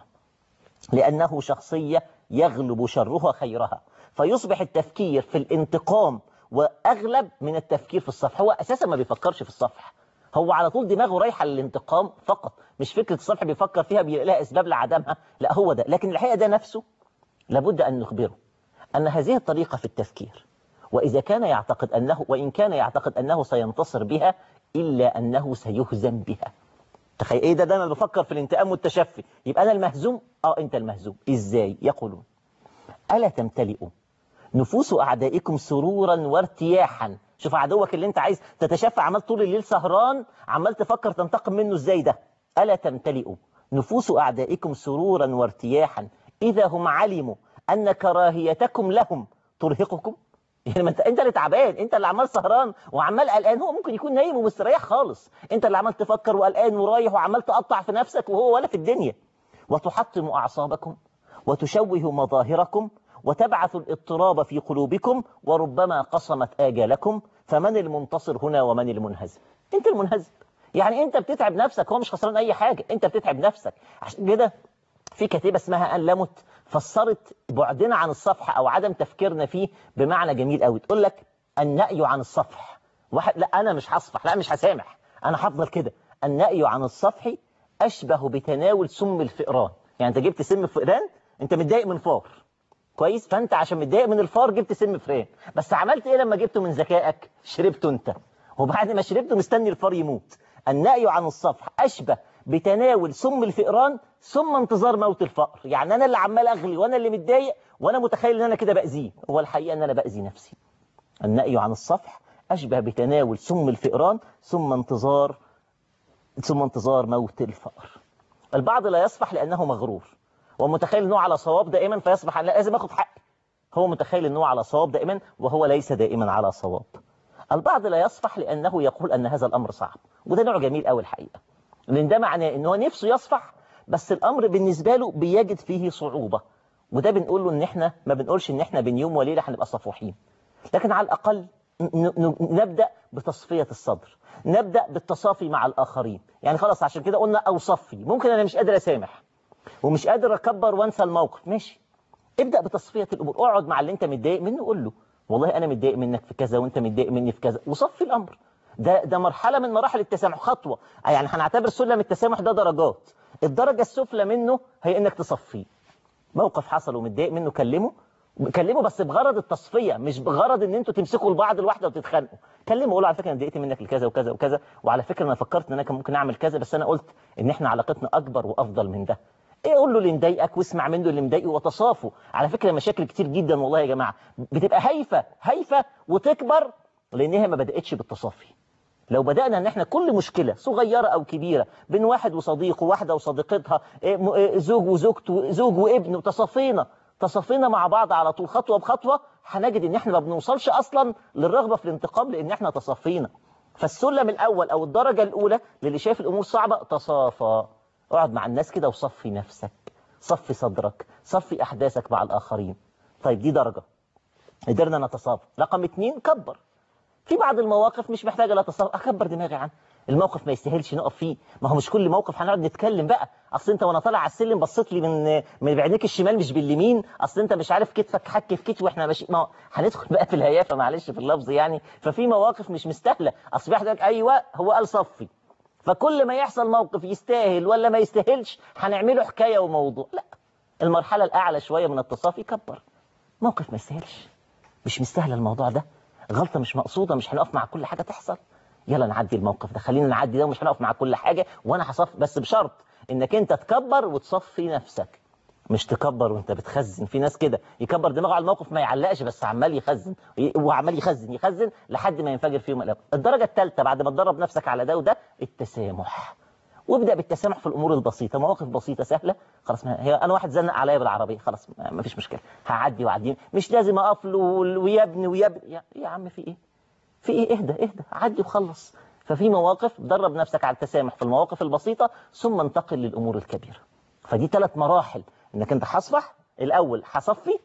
لانه شخصيه يغلب شرها خيرها فيصبح التفكير في الانتقام واغلب من التفكير في الصفح هو اساسا ما بيفكرش في الصفح هو على طول دماغه رايحه للانتقام فقط مش فكره الصفح بيفكر فيها بيلاقي اسباب لعدمها لا هو ده لكن الحقيقه ده نفسه لابد ان نخبره ان هذه الطريقه في التفكير واذا كان يعتقد انه وان كان يعتقد انه سينتصر بها الا انه سيهزم بها تخيل ايه ده ده انا بفكر في الانتقام والتشفي يبقى انا المهزوم اه انت المهزوم ازاي يقولون الا تمتلئ نفوس أعدائكم سرورا وارتياحا شوف عدوك اللي انت عايز تتشفى عمال طول الليل سهران عمال تفكر تنتقم منه ازاي ده ألا تمتلئ نفوس أعدائكم سرورا وارتياحا إذا هم علموا أن كراهيتكم لهم ترهقكم يعني ما انت انت اللي تعبان انت اللي عمال سهران وعمال قلقان هو ممكن يكون نايم ومستريح خالص انت اللي عمال تفكر وقلقان ورايح وعمال تقطع في نفسك وهو ولا في الدنيا وتحطم أعصابكم وتشوه مظاهركم وتبعث الاضطراب في قلوبكم وربما قصمت آجالكم فمن المنتصر هنا ومن المنهزم انت المنهزم يعني انت بتتعب نفسك هو مش خسران اي حاجة انت بتتعب نفسك عشان كده في كتيبة اسمها أن لمت فسرت بعدنا عن الصفح أو عدم تفكيرنا فيه بمعنى جميل قوي تقول لك النأي عن الصفح واحد لا أنا مش هصفح لا مش هسامح أنا هفضل كده النأي عن الصفح أشبه بتناول سم الفئران يعني أنت جبت سم فئران أنت متضايق من فار كويس فانت عشان متضايق من الفار جبت سم فران بس عملت ايه لما جبته من ذكائك شربته انت وبعد ما شربته مستني الفار يموت النأي عن الصفح اشبه بتناول سم الفئران ثم انتظار موت الفأر يعني انا اللي عمال اغلي وانا اللي متضايق وانا متخيل ان انا كده باذيه هو الحقيقه ان انا باذي نفسي النأي عن الصفح اشبه بتناول سم الفئران ثم انتظار ثم انتظار موت الفأر البعض لا يصفح لانه مغرور ومتخيل انه على صواب دائما فيصبح انا لازم اخد حقي هو متخيل أنه على صواب دائما وهو ليس دائما على صواب البعض لا يصفح لأنه يقول أن هذا الأمر صعب وده نوع جميل قوي الحقيقة لأن ده معناه أنه هو نفسه يصفح بس الأمر بالنسبة له بيجد فيه صعوبة وده بنقول له ان احنا ما بنقولش ان احنا بين يوم وليله هنبقى صفوحين لكن على الاقل ن- ن- نبدا بتصفيه الصدر نبدا بالتصافي مع الاخرين يعني خلاص عشان كده قلنا او صفي ممكن انا مش قادر اسامح ومش قادر اكبر وانسى الموقف ماشي ابدا بتصفيه الامور اقعد مع اللي انت متضايق منه قول له والله انا متضايق منك في كذا وانت متضايق مني في كذا وصفي الامر ده ده مرحله من مراحل التسامح خطوه يعني هنعتبر سلم التسامح ده درجات الدرجه السفلى منه هي انك تصفيه موقف حصل ومتضايق منه كلمه كلمه بس بغرض التصفيه مش بغرض ان انتوا تمسكوا لبعض الواحده وتتخانقوا كلمه قول له على فكره انا اتضايقت منك لكذا وكذا وكذا وعلى فكره انا فكرت ان انا كان ممكن اعمل كذا بس انا قلت ان احنا علاقتنا اكبر وافضل من ده ايه قول له اللي مضايقك واسمع منه اللي مضايقه وتصافوا على فكره مشاكل كتير جدا والله يا جماعه بتبقى هايفه هايفه وتكبر لان هي ما بداتش بالتصافي لو بدأنا ان احنا كل مشكلة صغيرة او كبيرة بين واحد وصديقه واحدة وصديقتها إيه، م- إيه، زوج وزوجته زوج وابنه تصافينا تصافينا مع بعض على طول خطوة بخطوة هنجد ان احنا ما بنوصلش اصلا للرغبة في الانتقام لان احنا تصافينا فالسلم الاول او الدرجة الاولى للي شايف الامور صعبة تصافى اقعد مع الناس كده وصفي نفسك صفي صدرك صفي احداثك مع الاخرين طيب دي درجة قدرنا نتصافى رقم اتنين كبر في بعض المواقف مش محتاجه لا تصرف اكبر دماغي عنه الموقف ما يستاهلش نقف فيه ما هو مش كل موقف هنقعد نتكلم بقى اصل انت وانا طالع على السلم بصيت لي من من بعينيك الشمال مش باليمين اصل انت مش عارف كتفك حك في كتف واحنا ماشي ما هو هندخل بقى في الهيافه معلش في اللفظ يعني ففي مواقف مش مستاهله اصل في واحد يقول لك ايوه هو قال صفي فكل ما يحصل موقف يستاهل ولا ما يستاهلش هنعمله حكايه وموضوع لا المرحله الاعلى شويه من التصافي كبر موقف ما يستاهلش مش مستاهل الموضوع ده غلطة مش مقصودة مش هنقف مع كل حاجة تحصل يلا نعدي الموقف ده خلينا نعدي ده ومش هنقف مع كل حاجة وانا هصف بس بشرط انك انت تكبر وتصفي نفسك مش تكبر وانت بتخزن في ناس كده يكبر دماغه على الموقف ما يعلقش بس عمال يخزن وعمال يخزن يخزن لحد ما ينفجر فيهم الأول. الدرجة الثالثة بعد ما تدرب نفسك على ده وده التسامح وابدا بالتسامح في الامور البسيطه مواقف بسيطه سهله خلاص ما هي انا واحد زنق عليا بالعربيه خلاص ما ما فيش مشكله هعدي واعدي مش لازم اقف له ويبني ويبني يا, يا عم في ايه في ايه اهدى اهدى عدي وخلص ففي مواقف درب نفسك على التسامح في المواقف البسيطه ثم انتقل للامور الكبيره فدي ثلاث مراحل انك انت هصفح الاول هصفي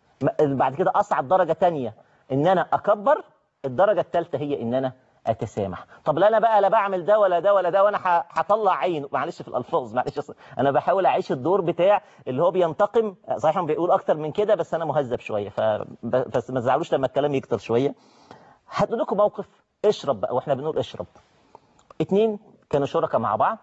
م- بعد كده اصعد درجه تانية ان انا اكبر الدرجه الثالثه هي ان انا اتسامح طب لا انا بقى لا بعمل ده ولا ده ولا ده وانا ه- هطلع عينه معلش في الالفاظ معلش أصل انا بحاول اعيش الدور بتاع اللي هو بينتقم صحيح هم بيقول اكتر من كده بس انا مهذب شويه ف بس ما تزعلوش لما الكلام يكتر شويه هدي لكم موقف اشرب بقى واحنا بنقول اشرب اتنين كانوا شركاء مع بعض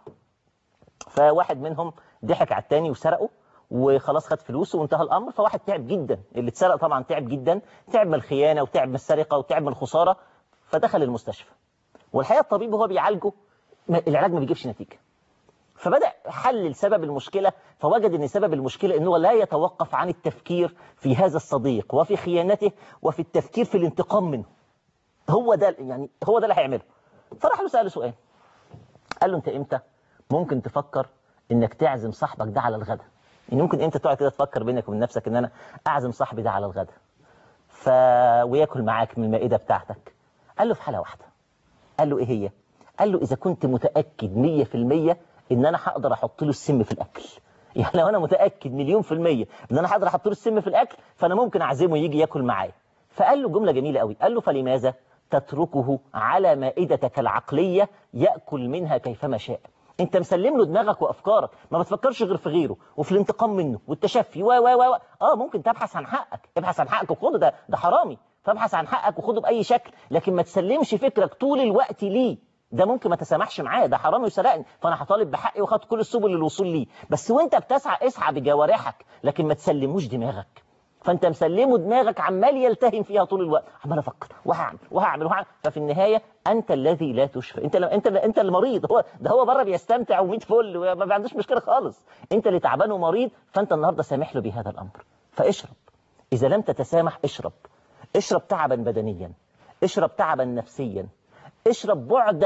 فواحد منهم ضحك على التاني وسرقه وخلاص خد فلوسه وانتهى الامر فواحد تعب جدا اللي اتسرق طبعا تعب جدا تعب من الخيانه وتعب من السرقه وتعب من الخساره فدخل المستشفى والحقيقه الطبيب وهو بيعالجه ما- العلاج ما بيجيبش نتيجه فبدأ حلل سبب المشكلة فوجد أن سبب المشكلة أنه لا يتوقف عن التفكير في هذا الصديق وفي خيانته وفي التفكير في الانتقام منه هو ده يعني هو ده اللي هيعمله فراح له سأله سؤال قال له أنت إمتى ممكن تفكر إنك تعزم صاحبك ده على الغداء يعني ممكن أنت تقعد كده تفكر بينك وبين نفسك إن أنا أعزم صاحبي ده على الغداء ف... وياكل معاك من المائدة بتاعتك قال له في حالة واحدة قال له ايه هي قال له اذا كنت متاكد 100% ان انا هقدر احط له السم في الاكل يعني لو انا متاكد مليون في الميه ان انا هقدر احط له السم في الاكل فانا ممكن اعزمه يجي ياكل معايا فقال له جمله جميله قوي قال له فلماذا تتركه على مائدتك العقليه ياكل منها كيفما شاء انت مسلم له دماغك وافكارك ما بتفكرش غير في غيره وفي الانتقام منه والتشفي و و و و. اه ممكن تبحث عن حقك ابحث عن حقك وخده ده ده حرامي فابحث عن حقك وخده باي شكل لكن ما تسلمش فكرك طول الوقت ليه ده ممكن ما تسامحش معاه ده حرامي وسرقني فانا هطالب بحقي واخد كل السبل للوصول ليه بس وانت بتسعى اسعى بجوارحك لكن ما تسلموش دماغك فانت مسلمه دماغك عمال يلتهم فيها طول الوقت عمال افكر وهعمل وهعمل وهعمل ففي النهايه انت الذي لا تشفى انت انت انت اللي مريض هو ده هو بره بيستمتع وميت فل وما عندوش مشكله خالص انت اللي تعبان ومريض فانت النهارده سامح له بهذا الامر فاشرب اذا لم تتسامح اشرب اشرب تعبا بدنيا اشرب تعبا نفسيا اشرب بعدا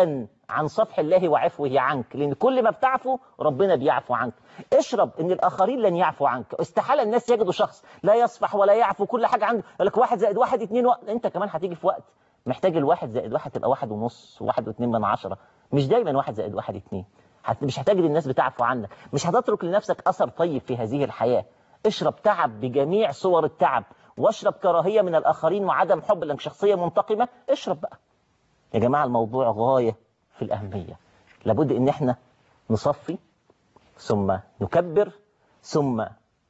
عن صفح الله وعفوه عنك لأن كل ما بتعفو ربنا بيعفو عنك اشرب ان الآخرين لن يعفو عنك استحالة الناس يجدوا شخص لا يصفح ولا يعفو كل حاجة عنده يقول لك واحد زائد واحد اتنين وقت. انت كمان هتيجي في وقت محتاج الواحد زائد واحد تبقى واحد ونص واحد واتنين من عشرة مش دايما واحد زائد واحد اتنين هت... مش هتجد الناس بتعفو عنك مش هتترك لنفسك أثر طيب في هذه الحياة اشرب تعب بجميع صور التعب واشرب كراهية من الآخرين وعدم حب لك شخصية منتقمة اشرب بقى يا جماعة الموضوع غاية في الأهمية لابد ان احنا نصفي ثم نكبر ثم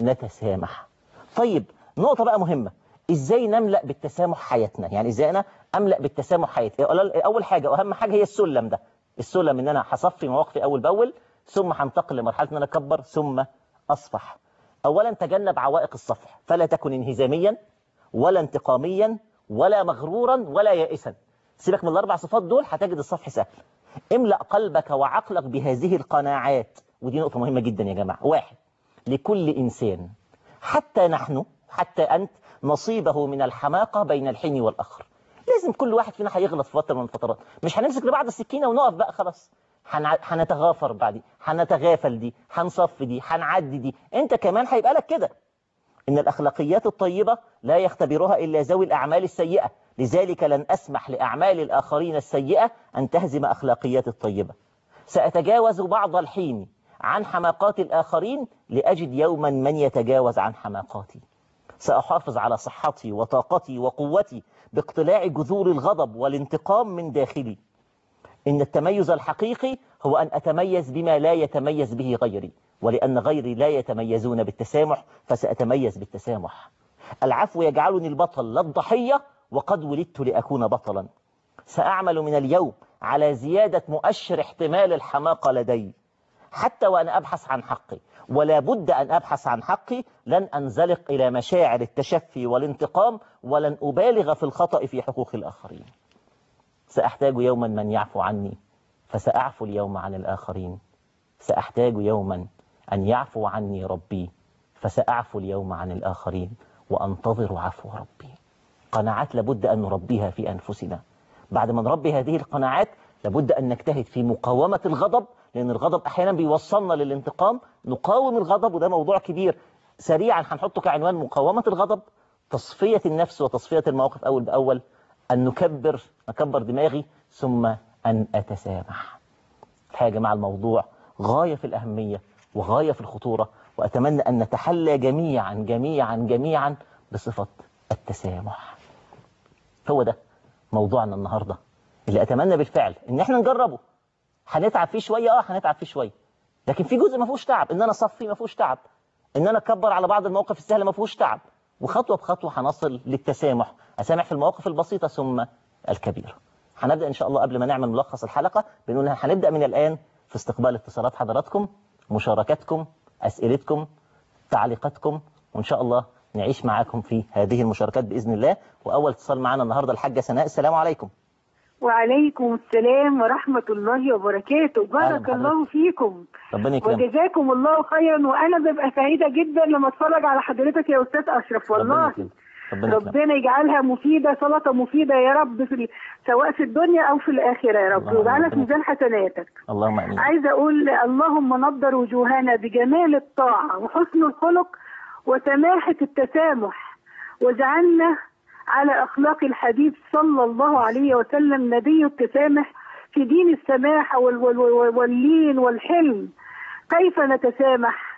نتسامح طيب نقطة بقى مهمة ازاي نملأ بالتسامح حياتنا يعني ازاي انا املأ بالتسامح حياتي اول حاجة واهم حاجة هي السلم ده السلم ان انا هصفي مواقفي اول باول ثم هنتقل لمرحلة ان انا اكبر ثم اصفح اولا تجنب عوائق الصفح فلا تكن انهزاميا ولا انتقاميا ولا مغرورا ولا يائسا سيبك من الاربع صفات دول هتجد الصفح سهل املأ قلبك وعقلك بهذه القناعات ودي نقطة مهمة جدا يا جماعة واحد لكل إنسان حتى نحن حتى أنت نصيبه من الحماقة بين الحين والآخر لازم كل واحد فينا هيغلط في فترة من الفترات مش هنمسك لبعض السكينة ونقف بقى خلاص هنتغافر بعدي هنتغافل دي هنصف دي هنعدي دي انت كمان هيبقى لك كده إن الأخلاقيات الطيبة لا يختبرها إلا ذوي الأعمال السيئة لذلك لن أسمح لأعمال الآخرين السيئة أن تهزم أخلاقيات الطيبة سأتجاوز بعض الحين عن حماقات الآخرين لأجد يوما من يتجاوز عن حماقاتي سأحافظ على صحتي وطاقتي وقوتي باقتلاع جذور الغضب والانتقام من داخلي إن التميز الحقيقي هو أن أتميز بما لا يتميز به غيري ولأن غيري لا يتميزون بالتسامح فسأتميز بالتسامح العفو يجعلني البطل لا الضحية وقد ولدت لأكون بطلا سأعمل من اليوم على زيادة مؤشر احتمال الحماقة لدي حتى وأنا أبحث عن حقي ولا بد أن أبحث عن حقي لن أنزلق إلى مشاعر التشفي والانتقام ولن أبالغ في الخطأ في حقوق الآخرين سأحتاج يوما من يعفو عني فسأعفو اليوم عن الآخرين سأحتاج يوما أن يعفو عني ربي فسأعفو اليوم عن الآخرين وأنتظر عفو ربي قناعات لابد أن نربيها في أنفسنا بعد ما نربي هذه القناعات لابد أن نجتهد في مقاومة الغضب لأن الغضب أحيانا بيوصلنا للانتقام نقاوم الغضب وده موضوع كبير سريعا هنحطه كعنوان مقاومة الغضب تصفية النفس وتصفية المواقف أول بأول أن نكبر نكبر دماغي ثم أن أتسامح الحقيقة يا جماعة الموضوع غاية في الأهمية وغاية في الخطورة وأتمنى أن نتحلى جميعا جميعا جميعا بصفة التسامح هو ده موضوعنا النهاردة اللي أتمنى بالفعل إن احنا نجربه هنتعب فيه شوية اه هنتعب فيه شوية لكن في جزء ما فيهوش تعب ان انا اصفي ما فيهوش تعب ان انا اكبر على بعض المواقف السهلة ما فيهوش تعب وخطوة بخطوة هنصل للتسامح اسامح في المواقف البسيطة ثم الكبيرة هنبدأ ان شاء الله قبل ما نعمل ملخص الحلقة بنقول هنبدأ من الآن في استقبال اتصالات حضراتكم مشاركاتكم أسئلتكم تعليقاتكم وإن شاء الله نعيش معاكم في هذه المشاركات بإذن الله وأول اتصال معنا النهاردة الحاجة سناء السلام عليكم وعليكم السلام ورحمة الله وبركاته أهلا بارك بحضرتك. الله فيكم ربنا يكرمك وجزاكم الله خيرا وأنا ببقى سعيدة جدا لما أتفرج على حضرتك يا أستاذ أشرف ربنا والله يكرمك ربنا يكرمك ربنا يجعلها مفيدة سلطة مفيدة يا رب في ال- سواء في الدنيا أو في الآخرة يا رب اللهم ويجعلها في آمين. ميزان حسناتك اللهم امين عايزة أقول اللهم نضر وجوهنا بجمال الطاعة وحسن الخلق وسماحة التسامح واجعلنا على أخلاق الحبيب صلى الله عليه وسلم نبي التسامح في دين السماحة وال- وال- وال- واللين والحلم كيف نتسامح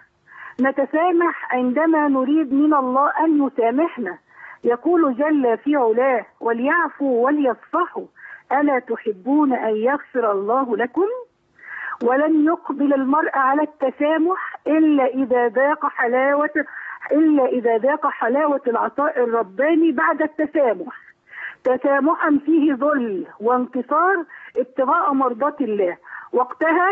نتسامح عندما نريد من الله أن يسامحنا يقول جل في علاه وليعفوا وليصفحوا ألا تحبون أن يغفر الله لكم ولن يقبل المرء على التسامح إلا إذا ذاق حلاوة إلا إذا ذاق حلاوة العطاء الرباني بعد التسامح تسامحا فيه ذل وانتصار ابتغاء مرضات الله وقتها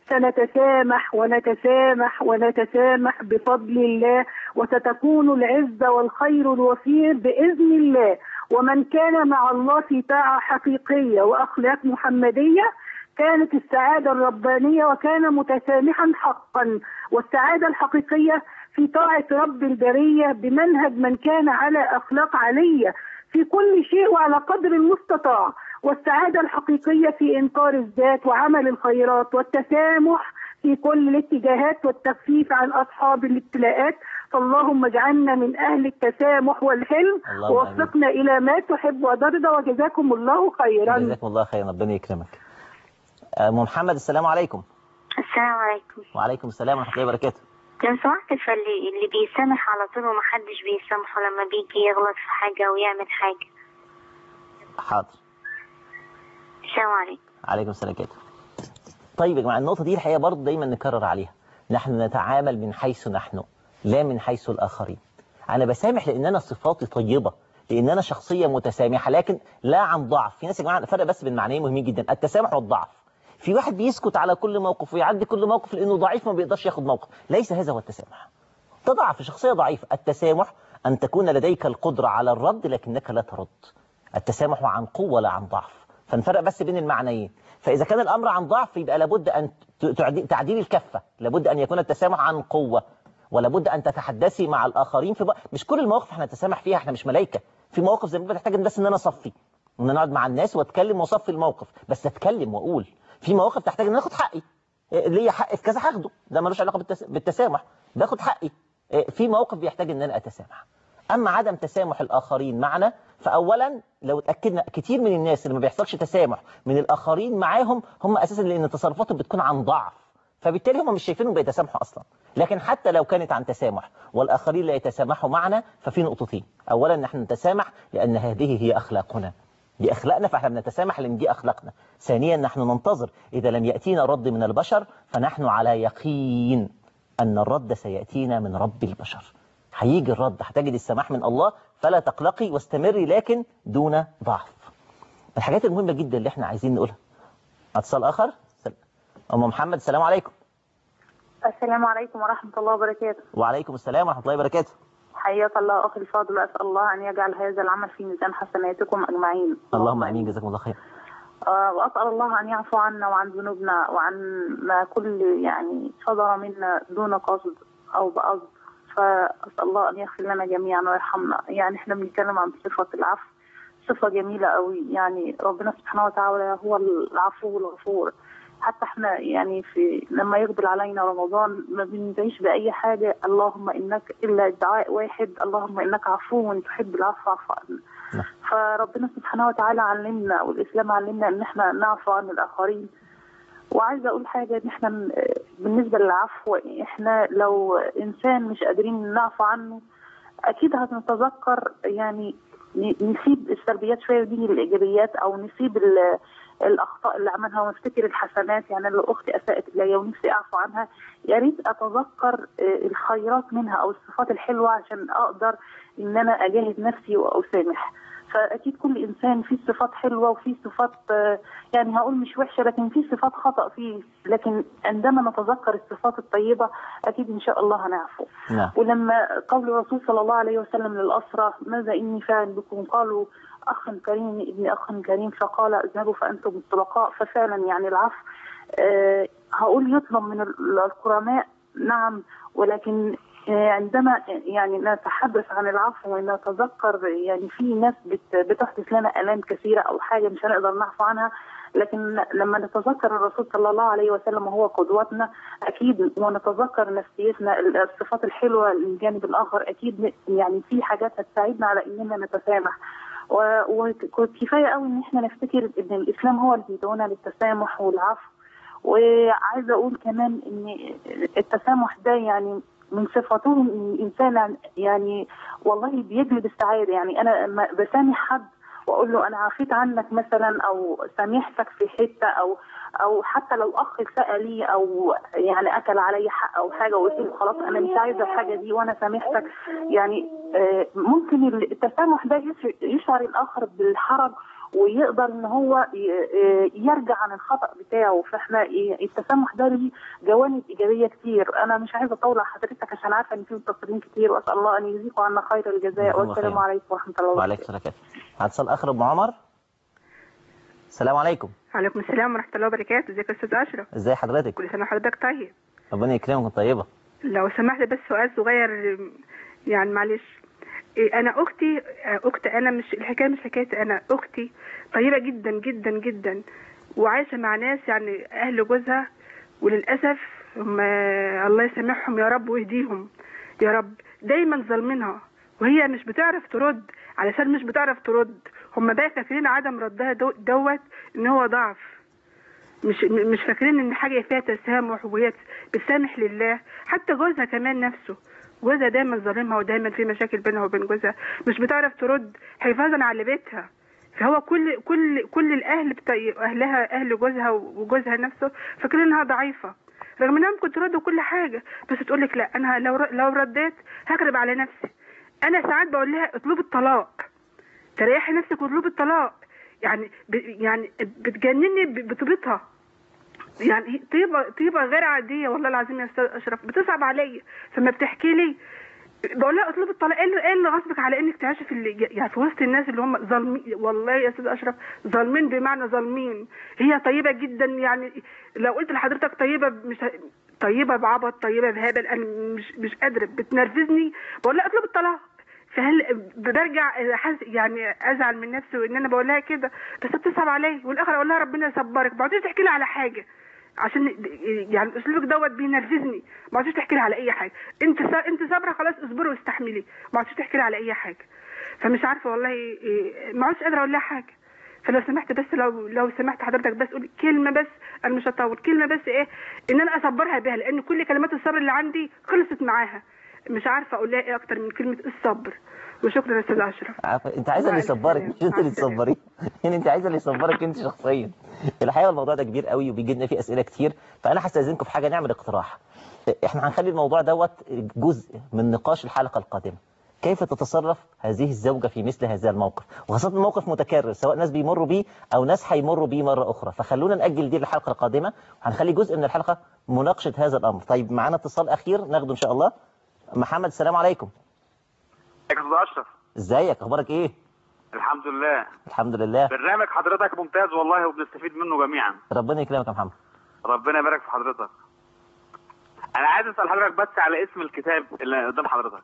سنتسامح ونتسامح ونتسامح بفضل الله وستكون العزة والخير الوفير بإذن الله ومن كان مع الله في طاعة حقيقية وأخلاق محمدية كانت السعادة الربانية وكان متسامحا حقا والسعادة الحقيقية في طاعة رب البرية بمنهج من كان على أخلاق علية في كل شيء وعلى قدر المستطاع والسعادة الحقيقية في إنكار الذات وعمل الخيرات والتسامح في كل الاتجاهات والتخفيف عن أصحاب الابتلاءات فاللهم اجعلنا من أهل التسامح والحلم اللهم آمين. ووفقنا إلى ما تحب وترضى وجزاكم الله خيرا جزاكم الله خيرا ربنا يكرمك ام محمد السلام عليكم السلام عليكم وعليكم السلام ورحمه الله وبركاته لو سمحت فاللي اللي بيسامح على طول ومحدش بيسامحه لما بيجي يغلط في حاجة أو يعمل حاجة حاضر السلام عليكم عليكم السلام كده طيب يا جماعه النقطه دي الحقيقه برضه دايما نكرر عليها نحن نتعامل من حيث نحن لا من حيث الاخرين انا بسامح لان انا صفاتي طيبه لان انا شخصيه متسامحه لكن لا عن ضعف في ناس يا جماعه فرق بس بين معنيين مهمين جدا التسامح والضعف في واحد بيسكت على كل موقف ويعدي كل موقف لانه ضعيف ما بيقدرش ياخد موقف ليس هذا هو التسامح ده ضعف شخصيه ضعيفه التسامح ان تكون لديك القدره على الرد لكنك لا ترد التسامح عن قوه لا عن ضعف فنفرق بس بين المعنيين فاذا كان الامر عن ضعف يبقى لابد ان ت- تعدي- تعديل الكفه لابد ان يكون التسامح عن قوه ولابد ان تتحدثي مع الاخرين في بق... مش كل المواقف احنا نتسامح فيها احنا مش ملائكه في مواقف زي ما بتحتاج بس ان انا اصفي ان انا اقعد مع الناس واتكلم واصفي الموقف بس اتكلم واقول في مواقف تحتاج ان أنا اخد حقي إيه، ليا حق في كذا هاخده ده ملوش علاقه بالتس... بالتسامح باخد حقي إيه، في موقف بيحتاج ان انا اتسامح اما عدم تسامح الاخرين معنا فاولا لو اتاكدنا كتير من الناس اللي ما بيحصلش تسامح من الاخرين معاهم هم اساسا لان تصرفاتهم بتكون عن ضعف فبالتالي هم مش شايفينهم بيتسامحوا اصلا لكن حتى لو كانت عن تسامح والاخرين لا يتسامحوا معنا ففي نقطتين اولا نحن نتسامح لان هذه هي اخلاقنا دي اخلاقنا فاحنا بنتسامح لان دي اخلاقنا ثانيا نحن ننتظر اذا لم ياتينا رد من البشر فنحن على يقين ان الرد سياتينا من رب البشر هيجي الرد هتجد السماح من الله فلا تقلقي واستمري لكن دون ضعف الحاجات المهمه جدا اللي احنا عايزين نقولها اتصال اخر ام محمد السلام عليكم السلام عليكم ورحمة الله وبركاته وعليكم السلام ورحمه الله وبركاته حياك الله أخي الفاضل أسأل الله أن يجعل هذا العمل في ميزان حسناتكم أجمعين اللهم امين جزاكم الله خير آه، وأسأل الله أن يعفو عنا وعن ذنوبنا وعن ما كل يعني صدر منا دون قصد أو بقصد فأسأل الله أن يغفر لنا جميعا ويرحمنا يعني احنا بنتكلم عن صفة العفو صفة جميلة قوي يعني ربنا سبحانه وتعالى هو العفو الغفور حتى احنا يعني في لما يقبل علينا رمضان ما بندعيش بأي حاجة اللهم إنك إلا دعاء واحد اللهم إنك عفو تحب العفو فاعف عنا فربنا سبحانه وتعالى علمنا والإسلام علمنا إن احنا نعفو عن الآخرين وعايزة أقول حاجة إن احنا ن- بالنسبة للعفو احنا لو إنسان مش قادرين نعفو عنه أكيد هنتذكر يعني ن- نسيب السلبيات شوية ونيجي للإيجابيات أو نسيب ال- الأخطاء اللي عملها ونفتكر الحسنات يعني لو أختي أساءت إلي ونفسي أعفو عنها يا ريت أتذكر آه، الخيرات منها أو الصفات الحلوة عشان أقدر إن أنا أجاهد نفسي وأسامح فاكيد كل انسان فيه صفات حلوه وفيه صفات آه، يعني هقول مش وحشه لكن فيه صفات خطا فيه لكن عندما نتذكر الصفات الطيبه اكيد ان شاء الله هنعفو نعم ولما قول الرسول صلى الله عليه وسلم للأسرى ماذا إني فاعل بكم قالوا أخ كريم ابن أخ كريم فقال اذهبوا فأنتم الطلقاء ففعلا يعني العفو آه هقول يطلب من ال- الكرماء نعم ولكن آه، عندما يعني نتحدث عن العفو ونتذكر يعني في ناس بت- بتحدث لنا آلام كثيرة أو حاجة مش هنقدر نعفو عنها لكن لما نتذكر الرسول صلى الله عليه وسلم وهو قدوتنا اكيد ونتذكر نفسيتنا الصفات الحلوه للجانب الاخر اكيد يعني في حاجات هتساعدنا على اننا نتسامح و- وكفايه قوي ان احنا نفتكر ان الاسلام هو اللي بيدعونا للتسامح والعفو وعايزه اقول كمان ان التسامح ده يعني من صفاته ان الانسان يعني والله بيجلب السعاده يعني انا لما بسامح حد واقول له انا عفيت عنك مثلا او سامحتك في حته او او حتى لو اخ سال لي او يعني اكل علي حق او حاجه وقلت له خلاص انا مش عايزه الحاجه دي وانا سامحتك يعني آه، ممكن التسامح ده يش- يشعر الاخر بالحرج ويقدر ان هو ي- آه، يرجع عن الخطا بتاعه فاحنا ي- التسامح ده ليه جوانب ايجابيه كتير انا مش عايزه اطول على حضرتك عشان عارفه ان في متصلين كتير واسال الله ان يجزيكم عنا خير الجزاء جزاكم الله والسلام خير. عليكم ورحمه الله وبركاته وعليكم السلام ورحمة اتصال اخر ام عمر السلام عليكم وعليكم السلام ورحمة الله وبركاته ازيك يا أستاذ أشرف ازي حضرتك كل سنة وحضرتك طيب ربنا يكرمك طيبه لو سمحت بس سؤال صغير يعني معلش إيه، انا اختي آه، اخت انا مش الحكايه مش حكايه انا اختي طيبه جدا جدا جدا وعايشه مع ناس يعني اهل جوزها وللاسف هم الله يسامحهم يا رب ويهديهم يا رب دايما ظالمينها وهي مش بتعرف ترد علشان مش بتعرف ترد هم بقى فاكرين عدم ردها دو- دوت ان هو ضعف مش م- مش فاكرين ان حاجه فيها تسامح وهي بتسامح لله حتى جوزها كمان نفسه جوزها دايما ظالمها ودايما في مشاكل بينها وبين جوزها مش بتعرف ترد حفاظا على بيتها فهو كل كل كل الاهل بتاع اهلها اهل جوزها وجوزها نفسه فاكرين انها ضعيفه رغم انها ممكن ترد كل حاجه بس تقول لك لا انا لو ر- لو رديت هكذب على نفسي انا ساعات بقول لها اطلبي الطلاق تريحي نفسك واطلبي الطلاق يعني ب يعني بتجنني ب- بطيبتها يعني هي طيبه طيبه غير عاديه والله العظيم يا استاذ اشرف بتصعب عليا فما بتحكي لي بقول لها اطلبي الطلاق ايه اللي ايه اللي غصبك على انك تعيشي في اللي يعني في وسط الناس اللي هم ظالمين والله يا استاذ اشرف ظالمين بمعنى ظالمين هي طيبه جدا يعني لو قلت لحضرتك طيبه مش ه- طيبه بعبط طيبه بهبل انا مش مش قادره بتنرفزني بقول لها اطلب الطلاق فهل برجع حز يعني ازعل من نفسي وان انا بقول لها كده بس بتصعب عليا والاخر اقول لها ربنا يصبرك ما تقعديش تحكي لي على حاجه عشان يعني اسلوبك دوت بينرفزني ما تقعديش تحكي لي على اي حاجه انت سا... انت صابره خلاص اصبري واستحملي ما تقعديش تحكي لي على اي حاجه فمش عارفه والله إيه، ما عدتش قادره اقول لها حاجه فلو سمحت بس لو لو سمحت حضرتك بس قولي كلمه بس انا مش هطول كلمه بس ايه ان انا اصبرها بيها لان كل كلمات الصبر اللي عندي خلصت معاها مش عارفه اقول لها ايه اكتر من كلمه الصبر وشكرا يا استاذ اشرف عارفة، انت عايزه اللي يصبرك مش انت اللي تصبريه يعني انت عايزه اللي يصبرك انت شخصيا الحقيقه الموضوع ده كبير قوي وبيجي لنا فيه اسئله كتير فانا هستاذنكم في حاجه نعمل اقتراح احنا هنخلي الموضوع دوت جزء من نقاش الحلقه القادمه كيف تتصرف هذه الزوجة في مثل هذا الموقف وخاصة موقف متكرر سواء ناس بيمروا بيه أو ناس هيمروا بيه مرة أخرى فخلونا نأجل دي للحلقة القادمة وهنخلي جزء من الحلقة مناقشة هذا الأمر طيب معانا اتصال أخير ناخده إن شاء الله محمد السلام عليكم ازيك يا استاذ اشرف ازيك أخبارك إيه الحمد لله الحمد لله برنامج حضرتك ممتاز والله وبنستفيد منه جميعا ربنا يكرمك يا محمد ربنا يبارك في حضرتك انا عايز اسال حضرتك بس على اسم الكتاب اللي قدام حضرتك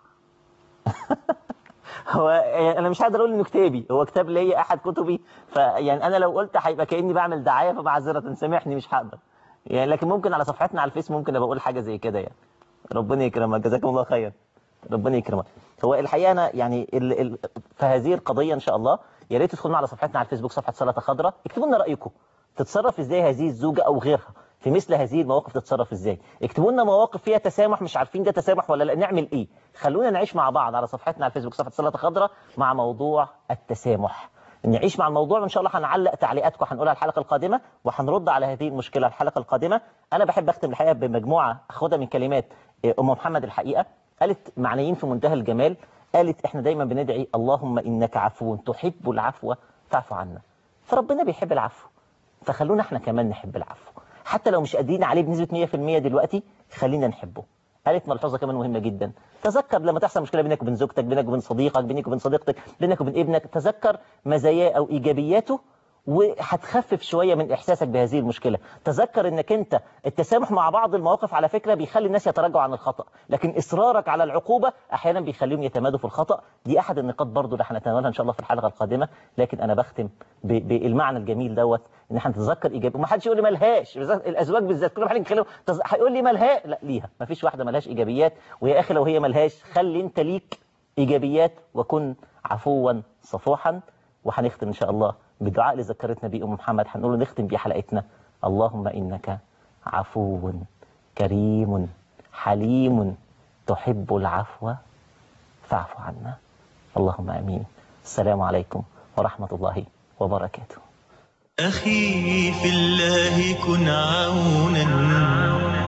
هو يعني انا مش هقدر اقول انه كتابي هو كتاب ليا احد كتبي فيعني انا لو قلت هيبقى كاني بعمل دعايه فمعذره سامحني مش هقدر يعني لكن ممكن على صفحتنا على الفيس ممكن ابقى اقول حاجه زي كده يعني ربنا يكرمك جزاكم الله خير ربنا يكرمك هو الحقيقه انا يعني ال ال في هذه القضيه ان شاء الله يا ريت تدخلوا على صفحتنا على الفيسبوك صفحه سلطه خضراء اكتبوا لنا رايكم تتصرف ازاي هذه الزوجه او غيرها في مثل هذه المواقف تتصرف ازاي اكتبوا لنا مواقف فيها تسامح مش عارفين ده تسامح ولا لا نعمل ايه خلونا نعيش مع بعض على صفحتنا على الفيسبوك صفحه سلطه خضراء مع موضوع التسامح نعيش مع الموضوع وان شاء الله هنعلق تعليقاتكم هنقولها الحلقه القادمه وهنرد على هذه المشكله الحلقه القادمه انا بحب اختم الحقيقه بمجموعه اخدها من كلمات ام محمد الحقيقه قالت معنيين في منتهى الجمال قالت احنا دايما بندعي اللهم انك عفو تحب العفو فاعف عنا فربنا بيحب العفو فخلونا احنا كمان نحب العفو حتى لو مش قادرين عليه بنسبة 100% دلوقتي خلينا نحبه قالت ملحوظة كمان مهمة جدا تذكر لما تحصل مشكلة بينك وبين زوجتك بينك وبين صديقك بينك وبين صديقتك بينك وبين ابنك تذكر مزاياه أو إيجابياته وهتخفف شوية من إحساسك بهذه المشكلة تذكر أنك أنت التسامح مع بعض المواقف على فكرة بيخلي الناس يتراجعوا عن الخطأ لكن إصرارك على العقوبة أحيانا بيخليهم يتمادوا في الخطأ دي أحد النقاط برضو اللي هنتناولها إن شاء الله في الحلقة القادمة لكن أنا بختم ب- بالمعنى الجميل دوت ان احنا نتذكر ايجابي وما حدش يقول لي ملهاش بالذات الازواج بالذات كل ما حد يتكلم تز- هيقول لي ملها لا ليها ما فيش واحده ملهاش ايجابيات ويا اخي لو هي ملهاش خلي انت ليك ايجابيات وكن عفوا صفوحا وهنختم ان شاء الله بالدعاء اللي ذكرتنا بيه ام محمد هنقول له نختم بيه حلقتنا اللهم انك عفو كريم حليم تحب العفو فاعف عنا اللهم امين السلام عليكم ورحمه الله وبركاته أخي في الله كن عونا